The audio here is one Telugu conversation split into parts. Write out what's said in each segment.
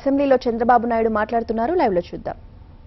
అసెంబ్లీలో చంద్రబాబు నాయుడు మాట్లాడుతున్నారు లైవ్ లో చూద్దాం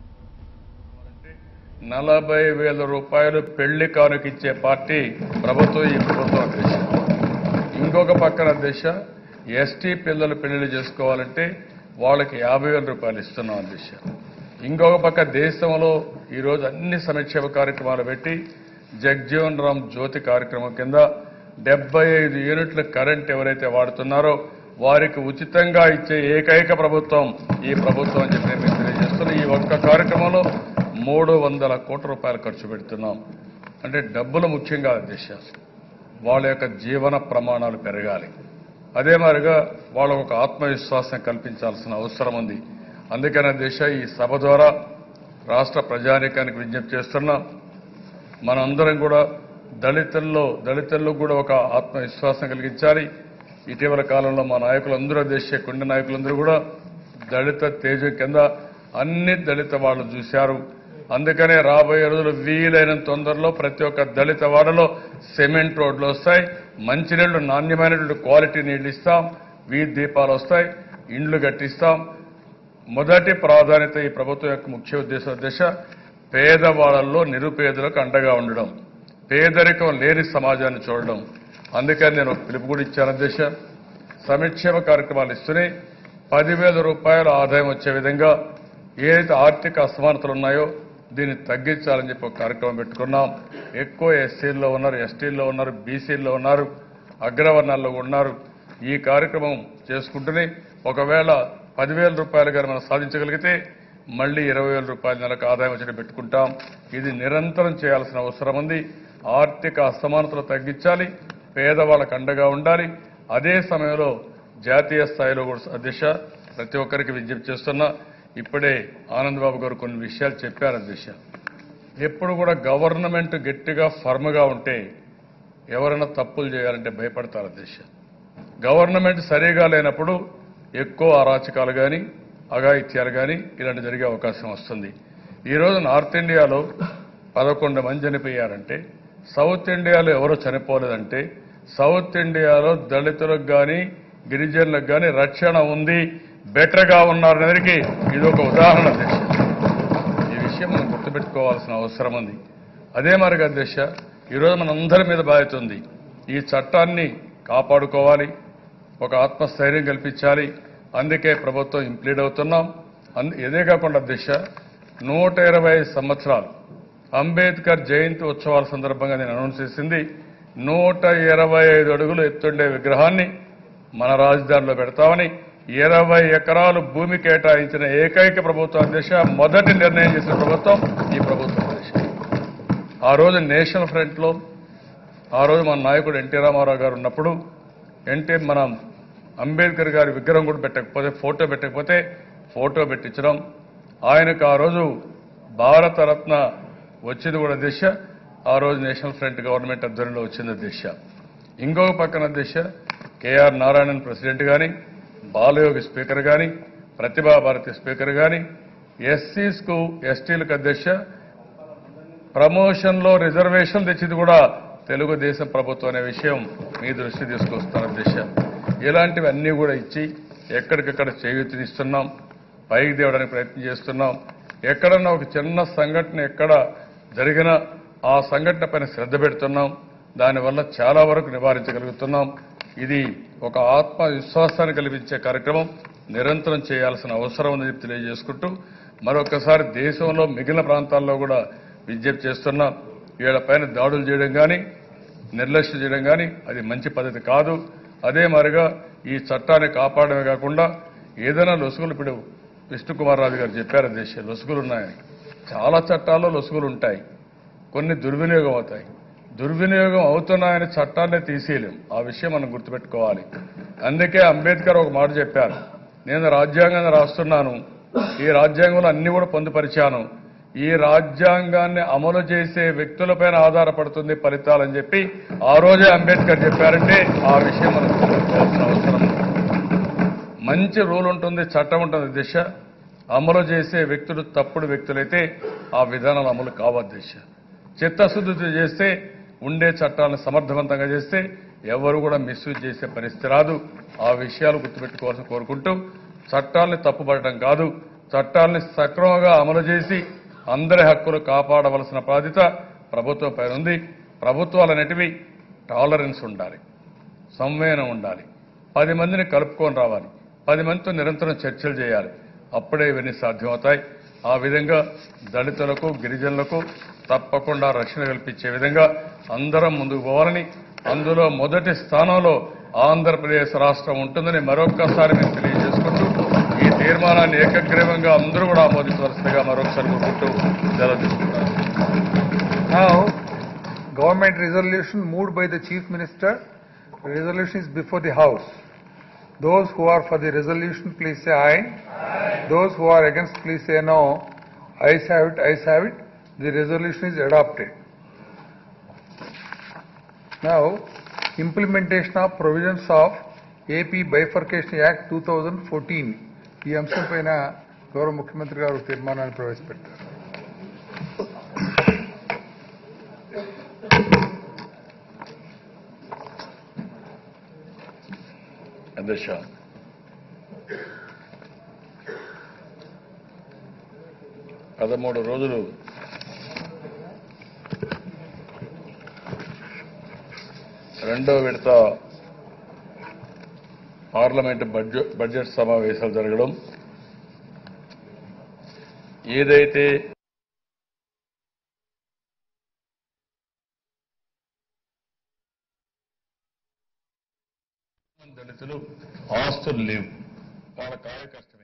నలభై వేల రూపాయలు పెళ్లి కానుకిచ్చే పార్టీ ప్రభుత్వం ఈ ప్రభుత్వం అధ్యక్ష ఇంకొక పక్కన అధ్యక్ష ఎస్టీ పిల్లలు పెళ్లిళ్ళు చేసుకోవాలంటే వాళ్ళకి యాభై వేల రూపాయలు ఇస్తున్నాం అధ్యక్ష ఇంకొక పక్క దేశంలో ఈరోజు అన్ని సంక్షేమ కార్యక్రమాలు పెట్టి జగ్జీవన్ రామ్ జ్యోతి కార్యక్రమం కింద డెబ్బై ఐదు యూనిట్ల కరెంట్ ఎవరైతే వాడుతున్నారో వారికి ఉచితంగా ఇచ్చే ఏకైక ప్రభుత్వం ఈ ప్రభుత్వం అని చెప్పి మేము తెలియజేస్తున్నాం ఈ ఒక్క కార్యక్రమంలో మూడు వందల కోట్ల రూపాయలు ఖర్చు పెడుతున్నాం అంటే డబ్బులు ముఖ్యం కాదు దిశ వాళ్ళ యొక్క జీవన ప్రమాణాలు పెరగాలి అదే మాదిరిగా వాళ్ళకు ఒక ఆత్మవిశ్వాసం కల్పించాల్సిన అవసరం ఉంది అందుకనే దిశ ఈ సభ ద్వారా రాష్ట్ర ప్రజానీకానికి విజ్ఞప్తి చేస్తున్నాం మనందరం కూడా దళితుల్లో దళితుల్లో కూడా ఒక ఆత్మవిశ్వాసం కలిగించాలి ఇటీవల కాలంలో మా నాయకులందరూ దేశీయ కొండ నాయకులందరూ కూడా దళిత తేజం కింద అన్ని దళిత వాళ్ళు చూశారు అందుకనే రాబోయే రోజులు వీలైనంత తొందరలో ప్రతి ఒక్క దళిత వాడలో సిమెంట్ రోడ్లు వస్తాయి మంచినీళ్లు నాణ్యమైనటువంటి క్వాలిటీ నీళ్లు ఇస్తాం వీధి దీపాలు వస్తాయి ఇండ్లు కట్టిస్తాం మొదటి ప్రాధాన్యత ఈ ప్రభుత్వం యొక్క ముఖ్య ఉద్దేశం దిశ పేదవాళ్లలో నిరుపేదలకు అండగా ఉండడం పేదరికం లేని సమాజాన్ని చూడడం అందుకని నేను ఒక పిలుపు కూడా ఇచ్చాను దిశ సంక్షేమ కార్యక్రమాలు ఇస్తూనే పదివేల రూపాయల ఆదాయం వచ్చే విధంగా ఏదైతే ఆర్థిక అసమానతలు ఉన్నాయో దీన్ని తగ్గించాలని చెప్పి ఒక కార్యక్రమం పెట్టుకున్నాం ఎక్కువ ఎస్సీల్లో ఉన్నారు ఎస్టీల్లో ఉన్నారు బీసీల్లో ఉన్నారు అగ్రవర్ణాల్లో ఉన్నారు ఈ కార్యక్రమం చేసుకుంటూనే ఒకవేళ పదివేల రూపాయలు కానీ మనం సాధించగలిగితే మళ్ళీ ఇరవై వేల రూపాయల నెలకు ఆదాయం వచ్చి పెట్టుకుంటాం ఇది నిరంతరం చేయాల్సిన అవసరం ఉంది ఆర్థిక అసమానతలు తగ్గించాలి పేదవాళ్ళకు అండగా ఉండాలి అదే సమయంలో జాతీయ స్థాయిలో కూడా దిశ ప్రతి ఒక్కరికి విజ్ఞప్తి చేస్తున్నా ఇప్పుడే ఆనంద్ బాబు గారు కొన్ని విషయాలు చెప్పారు అధ్యక్ష ఎప్పుడు కూడా గవర్నమెంట్ గట్టిగా ఫర్మ్గా ఉంటే ఎవరైనా తప్పులు చేయాలంటే భయపడతారు అధ్యక్ష గవర్నమెంట్ సరిగా లేనప్పుడు ఎక్కువ అరాచకాలు కానీ అఘాయిత్యాలు కానీ ఇలాంటి జరిగే అవకాశం వస్తుంది ఈరోజు నార్త్ ఇండియాలో పదకొండు మంది చనిపోయారంటే సౌత్ ఇండియాలో ఎవరు చనిపోలేదంటే సౌత్ ఇండియాలో దళితులకు కానీ గిరిజనులకు కానీ రక్షణ ఉంది బెటర్గా ఉన్నారనేదానికి ఇది ఒక ఉదాహరణ అధ్యక్ష ఈ విషయం మనం గుర్తుపెట్టుకోవాల్సిన అవసరం ఉంది అదే మరిగా అధ్యక్ష ఈరోజు మనందరి మీద బాధ్యత ఉంది ఈ చట్టాన్ని కాపాడుకోవాలి ఒక ఆత్మస్థైర్యం కల్పించాలి అందుకే ప్రభుత్వం ఇంప్లీడ్ అవుతున్నాం అందు ఇదే కాకుండా అధ్యక్ష నూట ఇరవై ఐదు సంవత్సరాలు అంబేద్కర్ జయంతి ఉత్సవాల సందర్భంగా నేను అనౌన్స్ చేసింది నూట ఇరవై ఐదు అడుగులు ఎత్తుండే విగ్రహాన్ని మన రాజధానిలో పెడతామని ఇరవై ఎకరాలు భూమి కేటాయించిన ఏకైక ప్రభుత్వం అధ్యక్ష మొదటి నిర్ణయం చేసిన ప్రభుత్వం ఈ ప్రభుత్వం అధ్యక్ష ఆ రోజు నేషనల్ ఫ్రంట్లో ఆ రోజు మన నాయకుడు ఎన్టీ రామారావు గారు ఉన్నప్పుడు ఎన్టీ మనం అంబేద్కర్ గారి విగ్రహం కూడా పెట్టకపోతే ఫోటో పెట్టకపోతే ఫోటో పెట్టించడం ఆయనకు ఆ రోజు భారతరత్న వచ్చింది కూడా దిశ ఆ రోజు నేషనల్ ఫ్రంట్ గవర్నమెంట్ ఆధ్వర్యంలో వచ్చింది దిశ ఇంకొక పక్కన దిశ కేఆర్ నారాయణన్ ప్రెసిడెంట్ కానీ బాలయోగి స్పీకర్ కానీ ప్రతిభా భారతి స్పీకర్ కానీ ఎస్సీస్కు ఎస్టీలకు అధ్యక్ష ప్రమోషన్లో రిజర్వేషన్ తెచ్చింది కూడా తెలుగుదేశం ప్రభుత్వం అనే విషయం మీ దృష్టి తీసుకొస్తున్న దిశ ఇలాంటివి అన్నీ కూడా ఇచ్చి ఎక్కడికక్కడ చేయూతినిస్తున్నాం పైకి తేవడానికి ప్రయత్నం చేస్తున్నాం ఎక్కడన్నా ఒక చిన్న సంఘటన ఎక్కడ జరిగినా ఆ సంఘటన పైన శ్రద్ధ పెడుతున్నాం దానివల్ల చాలా వరకు నివారించగలుగుతున్నాం ఇది ఒక ఆత్మవిశ్వాసాన్ని కల్పించే కార్యక్రమం నిరంతరం చేయాల్సిన అవసరం ఉందని చెప్పి తెలియజేసుకుంటూ మరొకసారి దేశంలో మిగిలిన ప్రాంతాల్లో కూడా విజ్ఞప్తి చేస్తున్నా వీళ్ళ పైన దాడులు చేయడం కానీ నిర్లక్ష్యం చేయడం కానీ అది మంచి పద్ధతి కాదు అదే మరిగా ఈ చట్టాన్ని కాపాడమే కాకుండా ఏదైనా లొసుగులు ఇప్పుడు విష్ణుకుమార్ రాజు గారు చెప్పారు దేశ లొసుగులు ఉన్నాయని చాలా చట్టాల్లో లొసుగులు ఉంటాయి కొన్ని దుర్వినియోగం అవుతాయి దుర్వినియోగం అవుతున్నాయని చట్టాన్ని తీసేయలేం ఆ విషయం మనం గుర్తుపెట్టుకోవాలి అందుకే అంబేద్కర్ ఒక మాట చెప్పారు నేను రాజ్యాంగాన్ని రాస్తున్నాను ఈ రాజ్యాంగంలో అన్ని కూడా పొందుపరిచాను ఈ రాజ్యాంగాన్ని అమలు చేసే వ్యక్తులపైన ఆధారపడుతుంది ఫలితాలని చెప్పి ఆ రోజే అంబేద్కర్ చెప్పారంటే ఆ విషయం మనం గుర్తుపెట్టుకోవాల్సిన అవసరం ఉంది. మంచి రూల్ ఉంటుంది చట్టం ఉంటుంది దిశ అమలు చేసే వ్యక్తులు తప్పుడు వ్యక్తులైతే ఆ విధానాలు అమలు కావద్దు దిశ చిత్తశుద్ధితో చేస్తే ఉండే చట్టాలను సమర్థవంతంగా చేస్తే ఎవరు కూడా మిస్యూజ్ చేసే పరిస్థితి రాదు ఆ విషయాలు గుర్తుపెట్టుకోవాల్సి కోరుకుంటూ చట్టాల్ని తప్పుపడటం కాదు చట్టాల్ని సక్రమంగా అమలు చేసి అందరి హక్కులు కాపాడవలసిన బాధ్యత ప్రభుత్వం పైన ఉంది ప్రభుత్వాలన్నిటివి టాలరెన్స్ ఉండాలి సంవేదన ఉండాలి పది మందిని కలుపుకొని రావాలి పది మందితో నిరంతరం చర్చలు చేయాలి అప్పుడే ఇవన్నీ సాధ్యమవుతాయి ఆ విధంగా దళితులకు గిరిజనులకు తప్పకుండా రక్షణ కల్పించే విధంగా అందరం ముందుకు పోవాలని అందులో మొదటి స్థానంలో ఆంధ్రప్రదేశ్ రాష్ట్రం ఉంటుందని మరొక్కసారి మేము తెలియజేసుకుంటూ ఈ తీర్మానాన్ని ఏకగ్రీవంగా అందరూ కూడా ఆమోదించవలసిందిగా మరొకసారి కోరుకుంటూ సెలవు తీసుకుంటారు Now, government resolution moved by the chief minister, resolution is before the house. Those who are for the resolution, please say aye. Those who are against, please say no. Ayes have it, ayes have it. The resolution is adopted. Now, implementation of provisions of AP Bifurcation Act 2014. ఈ అంశం పైన గౌరవ ముఖ్యమంత్రి గారు తీర్మానాన్ని ప్రవేశపెట్టారు అధ్యక్ష పదమూడు రోజులు రెండో విడత పార్లమెంట్ బడ్జెట్ బడ్జెట్ సమావేశాలు జరగడం ఏదైతే దళితులు ఆస్తులు లేవు వాళ్ళ కాయ కష్టమే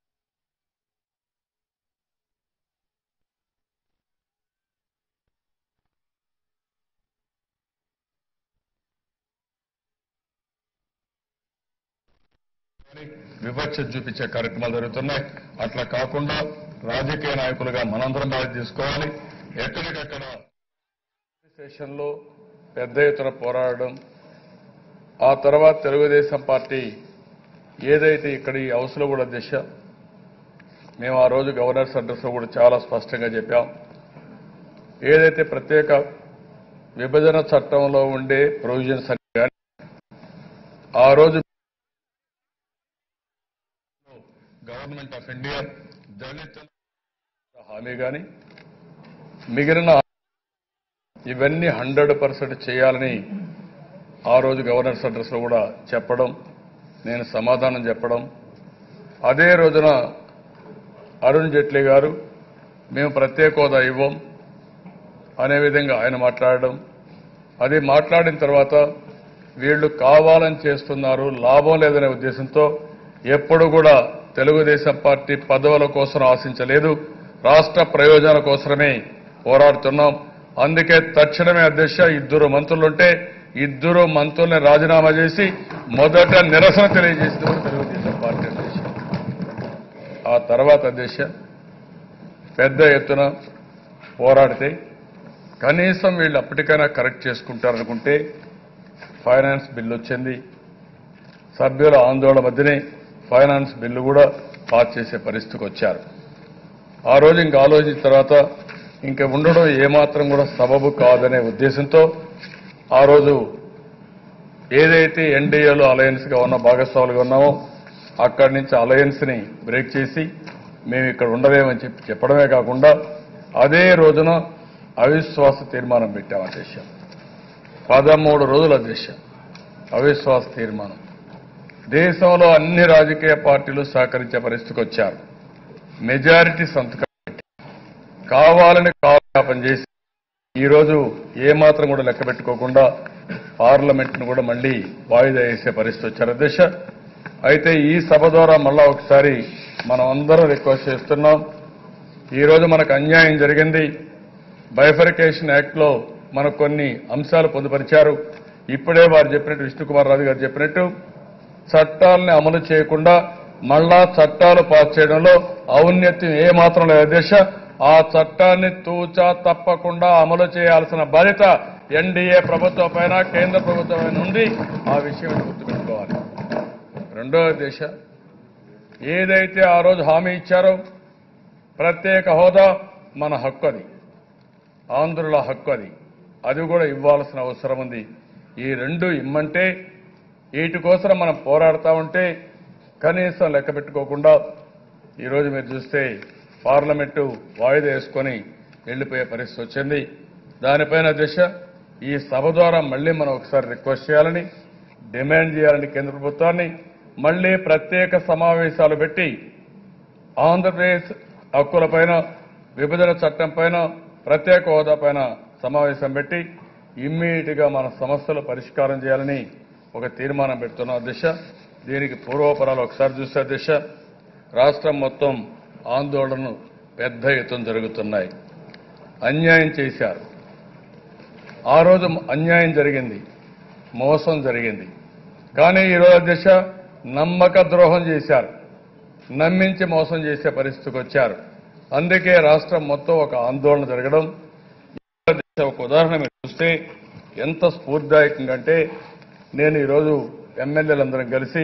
వివక్ష చూపించే కార్యక్రమాలు జరుగుతున్నాయి అట్లా కాకుండా రాజకీయ నాయకులుగా మనందరం బాధ్యత తీసుకోవాలి ఎక్కడికక్కడ స్టేషన్లో పెద్ద ఎత్తున పోరాడడం ఆ తర్వాత తెలుగుదేశం పార్టీ ఏదైతే ఇక్కడ ఈ హౌస్లో కూడా దిశ మేము ఆ రోజు గవర్నర్స్ అడ్రస్లో కూడా చాలా స్పష్టంగా చెప్పాం ఏదైతే ప్రత్యేక విభజన చట్టంలో ఉండే ప్రొవిజన్స్ అని కానీ ఆ రోజు గవర్నమెంట్ ఆఫ్ ఇండియా దళితుల హామీ కానీ మిగిలిన ఇవన్నీ హండ్రెడ్ పర్సెంట్ చేయాలని ఆ రోజు గవర్నర్స్ అడ్రస్లో కూడా చెప్పడం నేను సమాధానం చెప్పడం అదే రోజున అరుణ్ జైట్లీ గారు మేము ప్రత్యేక హోదా ఇవ్వం అనే విధంగా ఆయన మాట్లాడడం అది మాట్లాడిన తర్వాత వీళ్ళు కావాలని చేస్తున్నారు లాభం లేదనే ఉద్దేశంతో ఎప్పుడు కూడా తెలుగుదేశం పార్టీ పదవుల కోసం ఆశించలేదు రాష్ట్ర ప్రయోజనాల కోసమే పోరాడుతున్నాం అందుకే తక్షణమే అధ్యక్ష ఇద్దరు మంత్రులుంటే ఇద్దరు మంత్రుల్ని రాజీనామా చేసి మొదట నిరసన తెలియజేసింది కూడా తెలుగుదేశం పార్టీ అధ్యక్ష ఆ తర్వాత అధ్యక్ష పెద్ద ఎత్తున పోరాడితే కనీసం వీళ్ళు అప్పటికైనా కరెక్ట్ చేసుకుంటారనుకుంటే ఫైనాన్స్ బిల్లు వచ్చింది సభ్యుల ఆందోళన మధ్యనే ఫైనాన్స్ బిల్లు కూడా పాస్ చేసే పరిస్థితికి వచ్చారు ఆ రోజు ఇంకా ఆలోచించిన తర్వాత ఇంకా ఉండడం ఏమాత్రం కూడా సబబు కాదనే ఉద్దేశంతో ఆ రోజు ఏదైతే ఎన్డీఏలో అలయన్స్గా ఉన్న భాగస్వాములుగా ఉన్నామో అక్కడి నుంచి అలయన్స్ని బ్రేక్ చేసి మేము ఇక్కడ ఉండలేమని చెప్పి చెప్పడమే కాకుండా అదే రోజున అవిశ్వాస తీర్మానం పెట్టాం అధ్యక్ష పదమూడు రోజుల అధ్యక్ష అవిశ్వాస తీర్మానం దేశంలో అన్ని రాజకీయ పార్టీలు సహకరించే పరిస్థితికి వచ్చారు మెజారిటీ సంతకం పెట్టి కావాలని కాలయాపన చేసి ఈరోజు ఏమాత్రం కూడా లెక్క పెట్టుకోకుండా పార్లమెంట్ను కూడా మళ్ళీ వాయిదా వేసే పరిస్థితి వచ్చారు అధ్యక్ష అయితే ఈ సభ ద్వారా మళ్ళా ఒకసారి మనం అందరం రిక్వెస్ట్ చేస్తున్నాం ఈరోజు మనకు అన్యాయం జరిగింది బైఫరికేషన్ యాక్ట్లో మనకు కొన్ని అంశాలు పొందుపరిచారు ఇప్పుడే వారు చెప్పినట్టు విష్ణుకుమార్ రాజు గారు చెప్పినట్టు చట్టాలని అమలు చేయకుండా మళ్ళా చట్టాలు పాస్ చేయడంలో ఔన్నత్యం ఏమాత్రం లేదు అధ్యక్ష ఆ చట్టాన్ని తూచా తప్పకుండా అమలు చేయాల్సిన బాధ్యత ఎన్డీఏ ప్రభుత్వం పైన కేంద్ర ప్రభుత్వం పైన ఉంది ఆ విషయం గుర్తుపెట్టుకోవాలి రెండో దేశ ఏదైతే ఆ రోజు హామీ ఇచ్చారో ప్రత్యేక హోదా మన హక్కు అది ఆంధ్రుల హక్కు అది అది కూడా ఇవ్వాల్సిన అవసరం ఉంది ఈ రెండు ఇమ్మంటే వీటి కోసం మనం పోరాడుతూ ఉంటే కనీసం లెక్క పెట్టుకోకుండా ఈరోజు మీరు చూస్తే పార్లమెంటు వాయిదా వేసుకొని వెళ్లిపోయే పరిస్థితి వచ్చింది దానిపైన దిశ ఈ సభ ద్వారా మళ్లీ మనం ఒకసారి రిక్వెస్ట్ చేయాలని డిమాండ్ చేయాలని కేంద్ర ప్రభుత్వాన్ని మళ్లీ ప్రత్యేక సమావేశాలు పెట్టి ఆంధ్రప్రదేశ్ హక్కులపైన విభజన చట్టం పైన ప్రత్యేక హోదా పైన సమావేశం పెట్టి ఇమ్మీడియట్ గా మన సమస్యలు పరిష్కారం చేయాలని ఒక తీర్మానం పెడుతున్న దిశ దీనికి పూర్వపరాలు ఒకసారి చూసే దిశ రాష్ట్రం మొత్తం ఆందోళనలు పెద్ద ఎత్తున జరుగుతున్నాయి అన్యాయం చేశారు ఆ రోజు అన్యాయం జరిగింది మోసం జరిగింది కానీ ఈరోజు దిశ నమ్మక ద్రోహం చేశారు నమ్మించి మోసం చేసే పరిస్థితికి వచ్చారు అందుకే రాష్ట్రం మొత్తం ఒక ఆందోళన జరగడం ఈ దిశ ఒక ఉదాహరణ మీరు చూస్తే ఎంత స్ఫూర్తిదాయకంగా అంటే నేను ఈరోజు ఎమ్మెల్యేలందరం కలిసి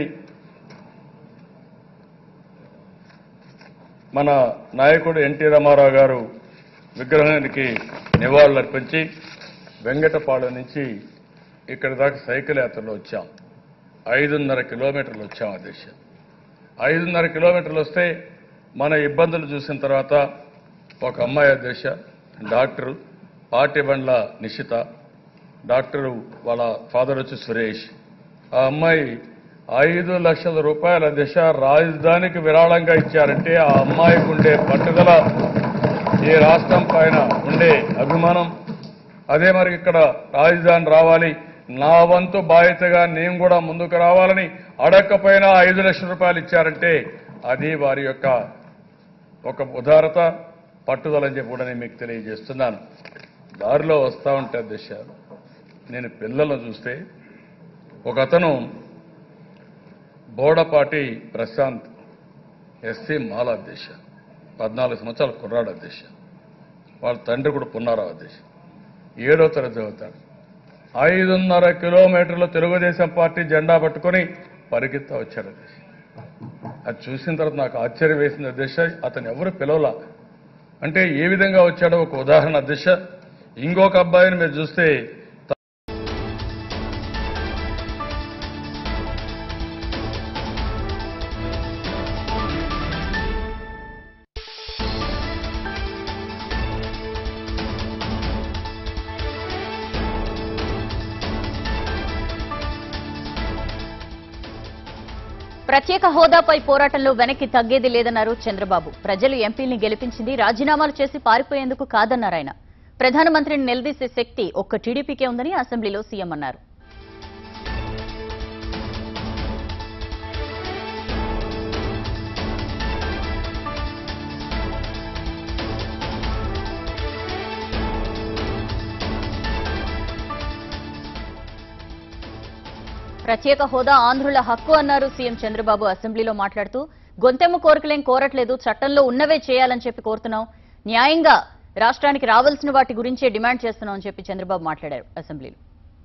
మన నాయకుడు ఎన్టీ రామారావు గారు విగ్రహానికి నివాళులు అర్పించి వెంకటపాడు నుంచి ఇక్కడి దాకా సైకిల్ యాత్రలో వచ్చాం ఐదున్నర కిలోమీటర్లు వచ్చాం ఆ దిశ ఐదున్నర కిలోమీటర్లు వస్తే మన ఇబ్బందులు చూసిన తర్వాత ఒక అమ్మాయి అధ్యక్ష doctor party Bandla Nishitha doctor వాళ్ళ ఫాదర్ వచ్చి సురేష్ ఆ అమ్మాయి ఐదు లక్షల రూపాయల దిశ రాజధానికి విరాళంగా ఇచ్చారంటే ఆ అమ్మాయికి ఉండే పట్టుదల ఈ రాష్ట్రం పైన ఉండే అభిమానం అదే మరి ఇక్కడ రాజధాని రావాలి నా వంతు బాధ్యతగా నేను కూడా ముందుకు రావాలని అడగకపోయినా ఐదు లక్షల రూపాయలు ఇచ్చారంటే అది వారి యొక్క ఒక ఉదారత పట్టుదలని చెప్పి కూడా నేను మీకు తెలియజేస్తున్నాను దారిలో వస్తా ఉంటే దిశ నేను పిల్లలను చూస్తే ఒక అతను బోడపాటి ప్రశాంత్ ఎస్సీ మాల అధ్యక్ష పద్నాలుగు సంవత్సరాల కుర్రాడు అధ్యక్ష వాళ్ళ తండ్రి కూడా పున్నారావు అధ్యక్ష ఏడో తరగతి చదువుతాడు ఐదున్నర కిలోమీటర్లు తెలుగుదేశం పార్టీ జెండా పట్టుకొని పరిగెత్తా వచ్చాడు అధ్యక్ష అది చూసిన తర్వాత నాకు ఆశ్చర్యం వేసింది అధ్యక్ష అతను ఎవరు పిలవలా అంటే ఏ విధంగా వచ్చాడో ఒక ఉదాహరణ అధ్యక్ష ఇంకొక అబ్బాయిని మీరు చూస్తే ప్రత్యేక హోదాపై పోరాటంలో వెనక్కి తగ్గేది లేదన్నారు చంద్రబాబు ప్రజలు ఎంపీల్ని గెలిపించింది రాజీనామాలు చేసి పారిపోయేందుకు కాదన్నారు ఆయన ప్రధానమంత్రిని నిలదీసే శక్తి ఒక్క టీడీపీకే ఉందని అసెంబ్లీలో సీఎం అన్నారు ప్రత్యేక హోదా ఆంధ్రుల హక్కు అన్నారు సీఎం చంద్రబాబు అసెంబ్లీలో మాట్లాడుతూ గొంతెమ్మ కోరికలేం కోరట్లేదు చట్టంలో ఉన్నవే చేయాలని చెప్పి కోరుతున్నాం న్యాయంగా రాష్ట్రానికి రావాల్సిన వాటి గురించే డిమాండ్ చేస్తున్నాం అని చెప్పి చంద్రబాబు మాట్లాడారు అసెంబ్లీలో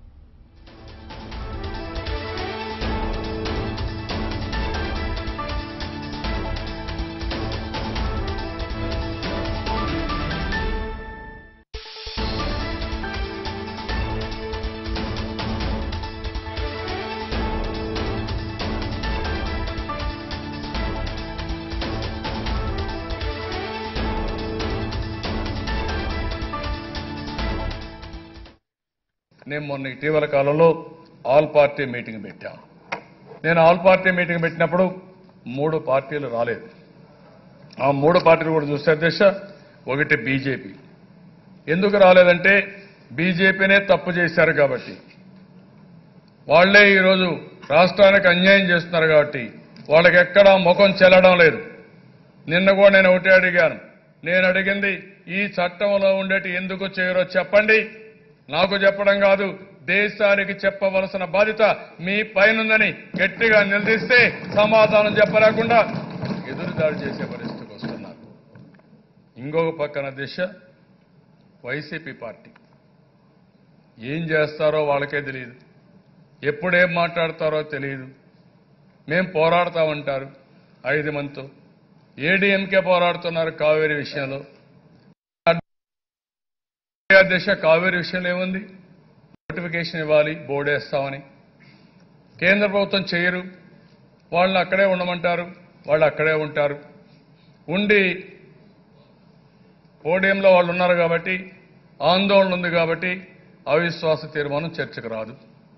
నేను మొన్న ఇటీవల కాలంలో ఆల్ పార్టీ మీటింగ్ పెట్టాం నేను ఆల్ పార్టీ మీటింగ్ పెట్టినప్పుడు మూడు పార్టీలు రాలేదు ఆ మూడు పార్టీలు కూడా చూస్తే అధ్యక్ష ఒకటి బీజేపీ ఎందుకు రాలేదంటే బీజేపీనే తప్పు చేశారు కాబట్టి వాళ్లే ఈరోజు రాష్ట్రానికి అన్యాయం చేస్తున్నారు కాబట్టి వాళ్ళకి ఎక్కడా ముఖం చెల్లడం లేదు నిన్న కూడా నేను ఒకటి అడిగాను నేను అడిగింది ఈ చట్టంలో ఉండేటి ఎందుకు చేయరో చెప్పండి నాకు చెప్పడం కాదు దేశానికి చెప్పవలసిన బాధ్యత మీ పైనుందని గట్టిగా నిలదీస్తే సమాధానం చెప్పలేకుండా ఎదురుదాడి చేసే పరిస్థితికి వస్తున్నారు ఇంకొక పక్కన దిశ వైసీపీ పార్టీ ఏం చేస్తారో వాళ్ళకే తెలియదు ఎప్పుడేం మాట్లాడతారో తెలియదు మేం పోరాడతామంటారు ఐదు మందితో ఏడీఎంకే పోరాడుతున్నారు కావేరీ విషయంలో దిశ కావేరీ విషయంలో ఏముంది నోటిఫికేషన్ ఇవ్వాలి బోర్డేస్తామని కేంద్ర ప్రభుత్వం చేయరు వాళ్ళని అక్కడే ఉండమంటారు వాళ్ళు అక్కడే ఉంటారు ఉండి పోడియంలో వాళ్ళు ఉన్నారు కాబట్టి ఆందోళన ఉంది కాబట్టి అవిశ్వాస తీర్మానం చర్చకు రాదు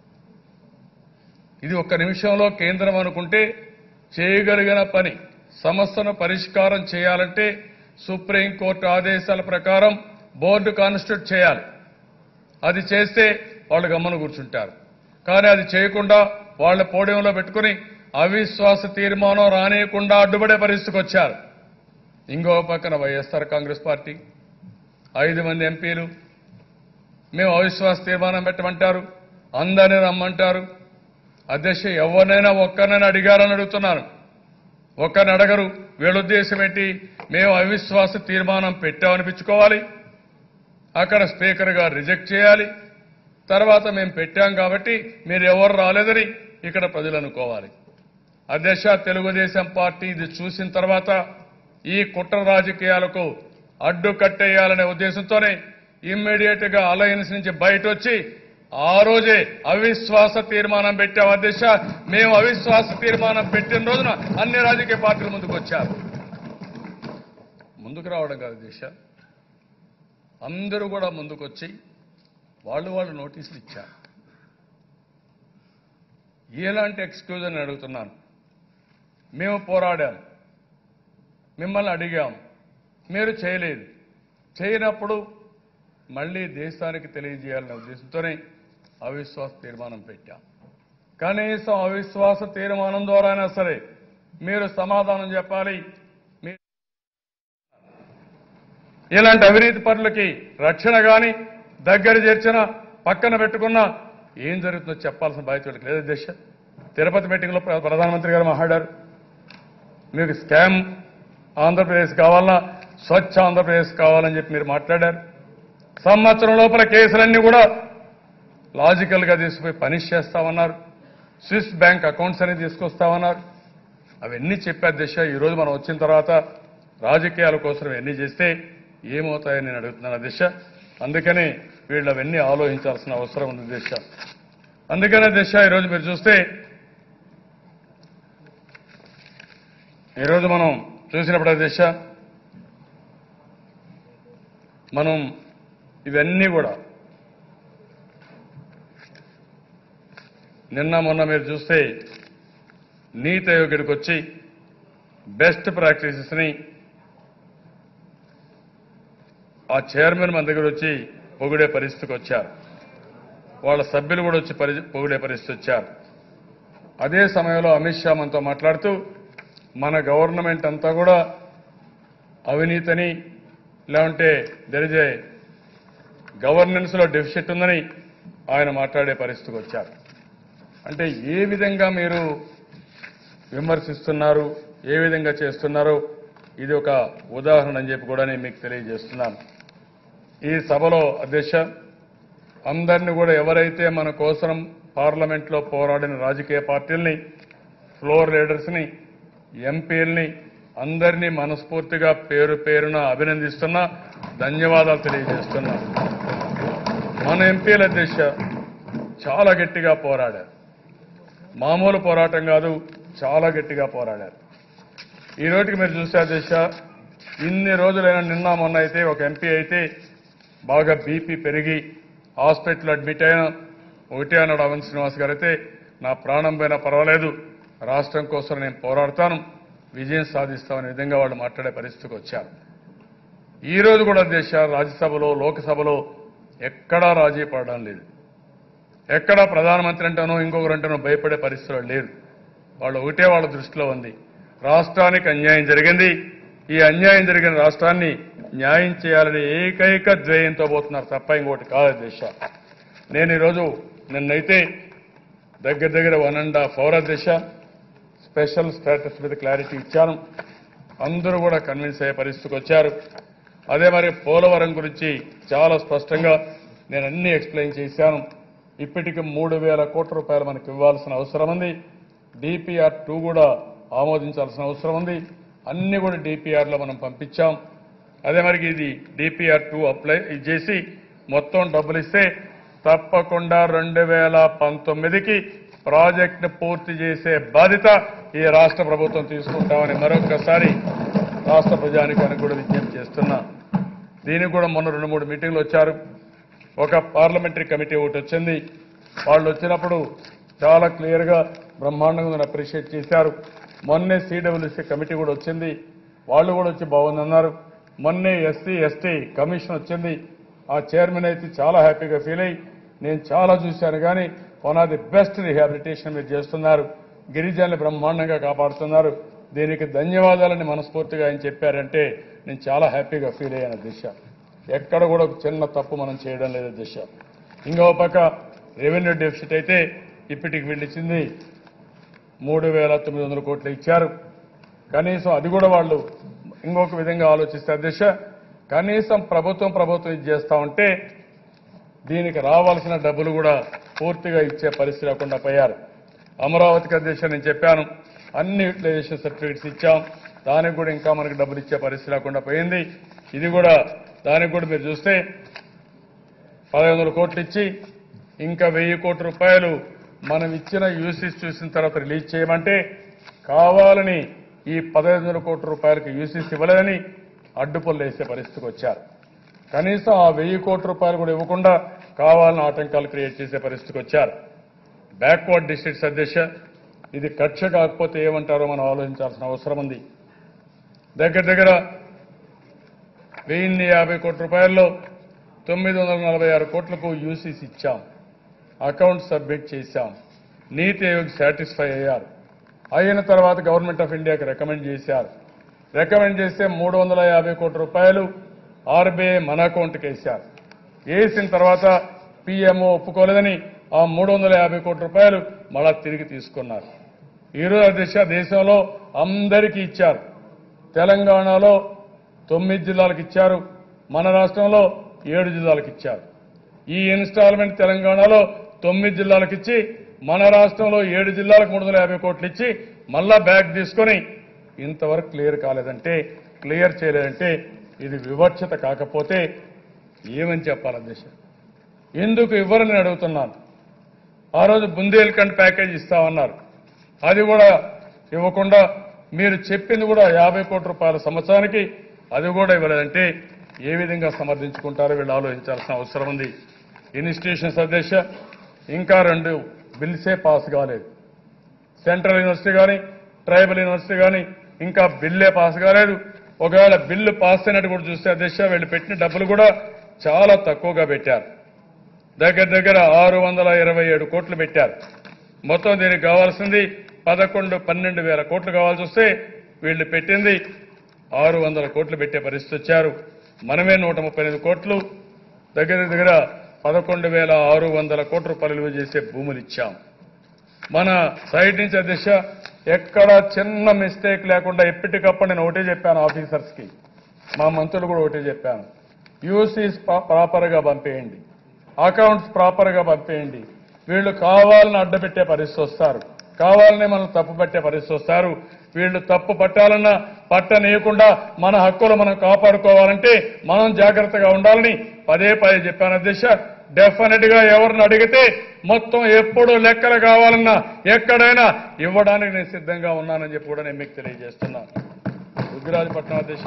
ఇది ఒక్క నిమిషంలో కేంద్రం అనుకుంటే చేయగలిగిన పని సమస్యను పరిష్కారం చేయాలంటే సుప్రీంకోర్టు ఆదేశాల ప్రకారం బోర్డు కాన్స్టిట్యూట్ చేయాలి అది చేస్తే వాళ్ళు గమ్మన కూర్చుంటారు కానీ అది చేయకుండా వాళ్ళ పోడియంలో పెట్టుకుని అవిశ్వాస తీర్మానం రానియకుండా అడ్డుపడే పరిస్థితికి వచ్చారు ఇంకో పక్కన వైఎస్ఆర్ కాంగ్రెస్ పార్టీ ఐదు మంది ఎంపీలు మేము అవిశ్వాస తీర్మానం పెట్టమంటారు అందరినీ రమ్మంటారు అధ్యక్ష ఎవరినైనా ఒక్కరినైనా అడిగారని అడుగుతున్నాను ఒక్కరిని అడగరు వీళ్ళ ఉద్దేశం ఏంటి మేము అవిశ్వాస తీర్మానం పెట్టామనిపించుకోవాలి అక్కడ స్పీకర్ గారు రిజెక్ట్ చేయాలి తర్వాత మేము పెట్టాం కాబట్టి మీరు ఎవరు రాలేదని ఇక్కడ ప్రజలు అనుకోవాలి అధ్యక్ష తెలుగుదేశం పార్టీ ఇది చూసిన తర్వాత ఈ కుట్ర రాజకీయాలకు అడ్డు కట్టేయాలనే ఉద్దేశంతోనే ఇమ్మీడియట్ గా అలయన్స్ నుంచి బయట వచ్చి ఆ రోజే అవిశ్వాస తీర్మానం పెట్టాం అధ్యక్ష మేము అవిశ్వాస తీర్మానం పెట్టిన రోజున అన్ని రాజకీయ పార్టీలు ముందుకు వచ్చారు ముందుకు రావడం కాదు అధ్యక్ష అందరూ కూడా ముందుకొచ్చి వాళ్ళు వాళ్ళు నోటీసులు ఇచ్చారు ఎలాంటి ఎక్స్క్యూజ్ అని అడుగుతున్నాను మేము పోరాడాం మిమ్మల్ని అడిగాం మీరు చేయలేదు చేయనప్పుడు మళ్ళీ దేశానికి తెలియజేయాలనే ఉద్దేశంతోనే అవిశ్వాస తీర్మానం పెట్టాం కనీసం అవిశ్వాస తీర్మానం ద్వారా అయినా సరే మీరు సమాధానం చెప్పాలి మీ ఇలాంటి అవినీతి పరులకి రక్షణ గాని దగ్గర చేర్చిన పక్కన పెట్టుకున్న ఏం జరుగుతుందో చెప్పాల్సిన బాధ్యత వీళ్ళకి లేదు దేశ తిరుపతి మీటింగ్లో ప్ర- ప్రధానమంత్రి గారు మాట్లాడారు మీకు స్కామ్ ఆంధ్రప్రదేశ్ కావాలన్నా స్వచ్ఛ ఆంధ్రప్రదేశ్ కావాలని చెప్పి మీరు మాట్లాడారు సంవత్సరం లోపల కేసులన్నీ కూడా లాజికల్ గా తీసుకుపోయి పనిష్ చేస్తామన్నారు స్విస్ బ్యాంక్ అకౌంట్స్ అనేది తీసుకొస్తామన్నారు అవన్నీ చెప్పే దిశ ఈ రోజు మనం వచ్చిన తర్వాత రాజకీయాల కోసం ఎన్ని చేస్తే ఏమవుతాయని నేను అడుగుతున్నాను దిశ అందుకని వీళ్ళు అవన్నీ ఆలోచించాల్సిన అవసరం ఉంది దిశ అందుకనే దిశ ఈరోజు మీరు చూస్తే ఈరోజు మనం చూసినప్పుడు దిశ మనం ఇవన్నీ కూడా నిన్న మొన్న మీరు చూస్తే నీతి ఆయోగ్యుడికి వచ్చి బెస్ట్ ప్రాక్టీసెస్ని ఆ చైర్మన్ మన దగ్గర వచ్చి పొగిడే పరిస్థితికి వచ్చారు వాళ్ళ సభ్యులు కూడా వచ్చి పరి పొగిడే పరిస్థితి వచ్చారు అదే సమయంలో అమిత్ షా మనతో మాట్లాడుతూ మన గవర్నమెంట్ అంతా కూడా అవినీతిని లేకుంటే దరిజే గవర్నెన్స్ లో డెఫిసిట్ ఉందని ఆయన మాట్లాడే పరిస్థితికి వచ్చారు అంటే ఏ విధంగా మీరు విమర్శిస్తున్నారు ఏ విధంగా చేస్తున్నారో ఇది ఒక ఉదాహరణ అని చెప్పి కూడా నేను మీకు తెలియజేస్తున్నాను ఈ సభలో అధ్యక్ష అందరినీ కూడా ఎవరైతే మన కోసం పార్లమెంట్లో పోరాడిన రాజకీయ పార్టీల్ని ఫ్లోర్ లీడర్స్ని ఎంపీల్ని అందరినీ మనస్ఫూర్తిగా పేరు పేరున అభినందిస్తున్నా ధన్యవాదాలు తెలియజేస్తున్నా మన ఎంపీల అధ్యక్ష చాలా గట్టిగా పోరాడారు మామూలు పోరాటం కాదు చాలా గట్టిగా పోరాడారు ఈ రోజుకి మీరు చూసే అధ్యక్ష ఇన్ని రోజులైన నిన్న మొన్న అయితే ఒక ఎంపీ అయితే బాగా బీపీ పెరిగి హాస్పిటల్ అడ్మిట్ అయిన ఒకటే అన్నాడు అవంత్ శ్రీనివాస్ గారు అయితే నా ప్రాణం పోయినా పర్వాలేదు రాష్ట్రం కోసం నేను పోరాడతాను విజయం సాధిస్తామనే విధంగా వాళ్ళు మాట్లాడే పరిస్థితికి వచ్చారు ఈ రోజు కూడా దేశ రాజ్యసభలో లోక్సభలో ఎక్కడా రాజీ పడడం లేదు ఎక్కడా ప్రధానమంత్రి అంటానో ఇంకొకరంటానో భయపడే పరిస్థితులు లేదు వాళ్ళు ఒకటే వాళ్ళ దృష్టిలో ఉంది రాష్ట్రానికి అన్యాయం జరిగింది ఈ అన్యాయం జరిగిన రాష్ట్రాన్ని న్యాయం చేయాలని ఏకైక ధ్యేయంతో పోతున్నారు తప్ప ఇంకోటి కాదు దేశ నేను ఈరోజు నిన్నైతే దగ్గర దగ్గర వన్ అండ్ హాఫ్ అవర్ దేశ స్పెషల్ స్టేటస్ మీద క్లారిటీ ఇచ్చాను అందరూ కూడా కన్విన్స్ అయ్యే పరిస్థితికి వచ్చారు అదే మరి పోలవరం గురించి చాలా స్పష్టంగా నేను అన్ని ఎక్స్ప్లెయిన్ చేశాను ఇప్పటికి మూడు వేల కోట్ల రూపాయలు మనకు ఇవ్వాల్సిన అవసరం ఉంది డిపిఆర్ టూ కూడా ఆమోదించాల్సిన అవసరం ఉంది అన్ని కూడా డిపిఆర్ లో మనం పంపించాం అదే మరి ఇది డిపిఆర్ టూ అప్లై ఇది చేసి మొత్తం డబ్బులు ఇస్తే తప్పకుండా రెండు వేల పంతొమ్మిదికి ప్రాజెక్టును పూర్తి చేసే బాధ్యత ఈ రాష్ట్ర ప్రభుత్వం తీసుకుంటామని మరొకసారి రాష్ట్ర ప్రజానికానికి కూడా విజ్ఞప్తి చేస్తున్నా దీనికి కూడా మొన్న రెండు మూడు మీటింగ్లు వచ్చారు ఒక పార్లమెంటరీ కమిటీ ఒకటి వచ్చింది వాళ్ళు వచ్చినప్పుడు చాలా క్లియర్గా బ్రహ్మాండంగా అప్రిషియేట్ చేశారు మొన్నే సిడబ్ల్యూసీ కమిటీ కూడా వచ్చింది వాళ్ళు కూడా వచ్చి బాగుందన్నారు మొన్నే ఎస్సీ ఎస్టీ కమిషన్ వచ్చింది ఆ చైర్మన్ అయితే చాలా హ్యాపీగా ఫీల్ అయ్యి నేను చాలా చూశాను కానీ one of the best rehabilitation మీరు చేస్తున్నారు గిరిజనులు బ్రహ్మాండంగా కాపాడుతున్నారు దీనికి ధన్యవాదాలని మనస్ఫూర్తిగా ఆయన చెప్పారంటే నేను చాలా హ్యాపీగా ఫీల్ అయ్యాను దిశ ఎక్కడ కూడా ఒక చిన్న తప్పు మనం చేయడం లేదు దిశ ఇంకో పక్క రెవెన్యూ డెఫిసిట్ అయితే ఇప్పటికి వీళ్ళు ఇచ్చింది మూడు వేల తొమ్మిది వందల కోట్లు ఇచ్చారు కనీసం అది కూడా వాళ్ళు ఇంకొక విధంగా ఆలోచిస్తే అధ్యక్ష కనీసం ప్రభుత్వం ప్రభుత్వం ఇది చేస్తా ఉంటే దీనికి రావాల్సిన డబ్బులు కూడా పూర్తిగా ఇచ్చే పరిస్థితి లేకుండా పోయారు అమరావతికి అధ్యక్ష నేను చెప్పాను అన్ని యూటిలైజేషన్ సర్టిఫికెట్స్ ఇచ్చాం దానికి కూడా ఇంకా మనకి డబ్బులు ఇచ్చే పరిస్థితి లేకుండా పోయింది ఇది కూడా దానికి కూడా మీరు చూస్తే పదహైదు వందల కోట్లు ఇచ్చి ఇంకా వెయ్యి కోట్ల రూపాయలు మనం ఇచ్చిన యూసీస్ చూసిన తర్వాత రిలీజ్ చేయమంటే కావాలని ఈ పదహైదు వందల కోట్ల రూపాయలకు యూసీస్ ఇవ్వలేదని అడ్డుపల్లు వేసే పరిస్థితికి వచ్చారు కనీసం ఆ వెయ్యి కోట్ల రూపాయలు కూడా ఇవ్వకుండా కావాలని ఆటంకాలు క్రియేట్ చేసే పరిస్థితికి వచ్చారు బ్యాక్వర్డ్ డిస్ట్రిక్ట్స్ అధ్యక్ష ఇది కక్ష కాకపోతే ఏమంటారో మనం ఆలోచించాల్సిన అవసరం ఉంది దగ్గర దగ్గర వెయ్యిన్ని యాభై కోట్ల రూపాయల్లో తొమ్మిది వందల నలభై ఆరు కోట్లకు యూసీస్ ఇచ్చాం అకౌంట్ సబ్మిట్ చేశాం నీతి ఆయోగ్ సాటిస్ఫై అయ్యారు అయిన తర్వాత గవర్నమెంట్ ఆఫ్ ఇండియాకి రికమెండ్ చేశారు రికమెండ్ చేస్తే మూడు వందల యాభై కోట్ల రూపాయలు ఆర్బీఐ మన అకౌంట్కి వేశారు వేసిన తర్వాత పిఎంఓ ఒప్పుకోలేదని ఆ మూడు వందల యాభై కోట్ల రూపాయలు మళ్ళా తిరిగి తీసుకున్నారు ఈరోజు దిశ దేశంలో అందరికీ ఇచ్చారు తెలంగాణలో తొమ్మిది జిల్లాలకు ఇచ్చారు మన రాష్ట్రంలో ఏడు జిల్లాలకు ఇచ్చారు ఈ ఇన్స్టాల్మెంట్ తెలంగాణలో తొమ్మిది జిల్లాలకు ఇచ్చి మన రాష్ట్రంలో ఏడు జిల్లాలకు మూడు వందల యాభై కోట్లు ఇచ్చి మళ్ళా బ్యాగ్ తీసుకొని ఇంతవరకు క్లియర్ కాలేదంటే క్లియర్ చేయలేదంటే ఇది వివక్షత కాకపోతే ఏమని చెప్పాలి అధ్యక్ష ఎందుకు ఇవ్వరని అడుగుతున్నాను ఆ రోజు బుందేల్ఖండ్ ప్యాకేజ్ ఇస్తామన్నారు అది కూడా ఇవ్వకుండా మీరు చెప్పింది కూడా యాభై కోట్ల రూపాయల సంవత్సరానికి అది కూడా ఇవ్వలేదంటే ఏ విధంగా సమర్థించుకుంటారో వీళ్ళు ఆలోచించాల్సిన అవసరం ఉంది ఇన్స్టిట్యూషన్స్ అధ్యక్ష ఇంకా రెండు బిల్సే పాస్ కాలేదు సెంట్రల్ యూనివర్సిటీ కానీ ట్రైబల్ యూనివర్సిటీ కానీ ఇంకా బిల్లే పాస్ కాలేదు ఒకవేళ బిల్లు పాస్ అయినట్టు కూడా చూస్తే అధ్యక్ష వీళ్ళు పెట్టిన డబ్బులు కూడా చాలా తక్కువగా పెట్టారు దగ్గర దగ్గర ఆరు వందల ఇరవై ఏడు కోట్లు పెట్టారు మొత్తం దీనికి కావాల్సింది పదకొండు పన్నెండు వేల కోట్లు కావాల్సి వస్తే వీళ్ళు పెట్టింది ఆరు వందల కోట్లు పెట్టే పరిస్థితి వచ్చారు మనమే నూట ముప్పై ఎనిమిది కోట్లు దగ్గర దగ్గర పదకొండు వేల ఆరు వందల కోట్ల రూపాయలు విలువ చేసే భూములు ఇచ్చాం మన సైడ్ నుంచి అధ్యక్ష ఎక్కడ చిన్న మిస్టేక్ లేకుండా ఎప్పటికప్పుడు నేను ఒకటే చెప్పాను ఆఫీసర్స్ కి మా మంత్రులు కూడా ఒకటే చెప్పాను యూసీస్ ప్రాపర్ గా పంపేయండి అకౌంట్స్ ప్రాపర్ గా పంపేయండి వీళ్ళు కావాలని అడ్డపెట్టే పరిస్థితి వస్తారు కావాలని మనం తప్పు పట్టే పరిస్థితి వస్తారు వీళ్ళు తప్పు పట్టాలన్నా పట్టనీయకుండా మన హక్కులు మనం కాపాడుకోవాలంటే మనం జాగ్రత్తగా ఉండాలని పదే పదే చెప్పాను అధ్యక్ష డెఫినెట్ గా ఎవరిని అడిగితే మొత్తం ఎప్పుడు లెక్కలు కావాలన్నా ఎక్కడైనా ఇవ్వడానికి నేను సిద్ధంగా ఉన్నానని చెప్పి కూడా నేను మీకు తెలియజేస్తున్నాను రుద్రాజపట్నం అధ్యక్ష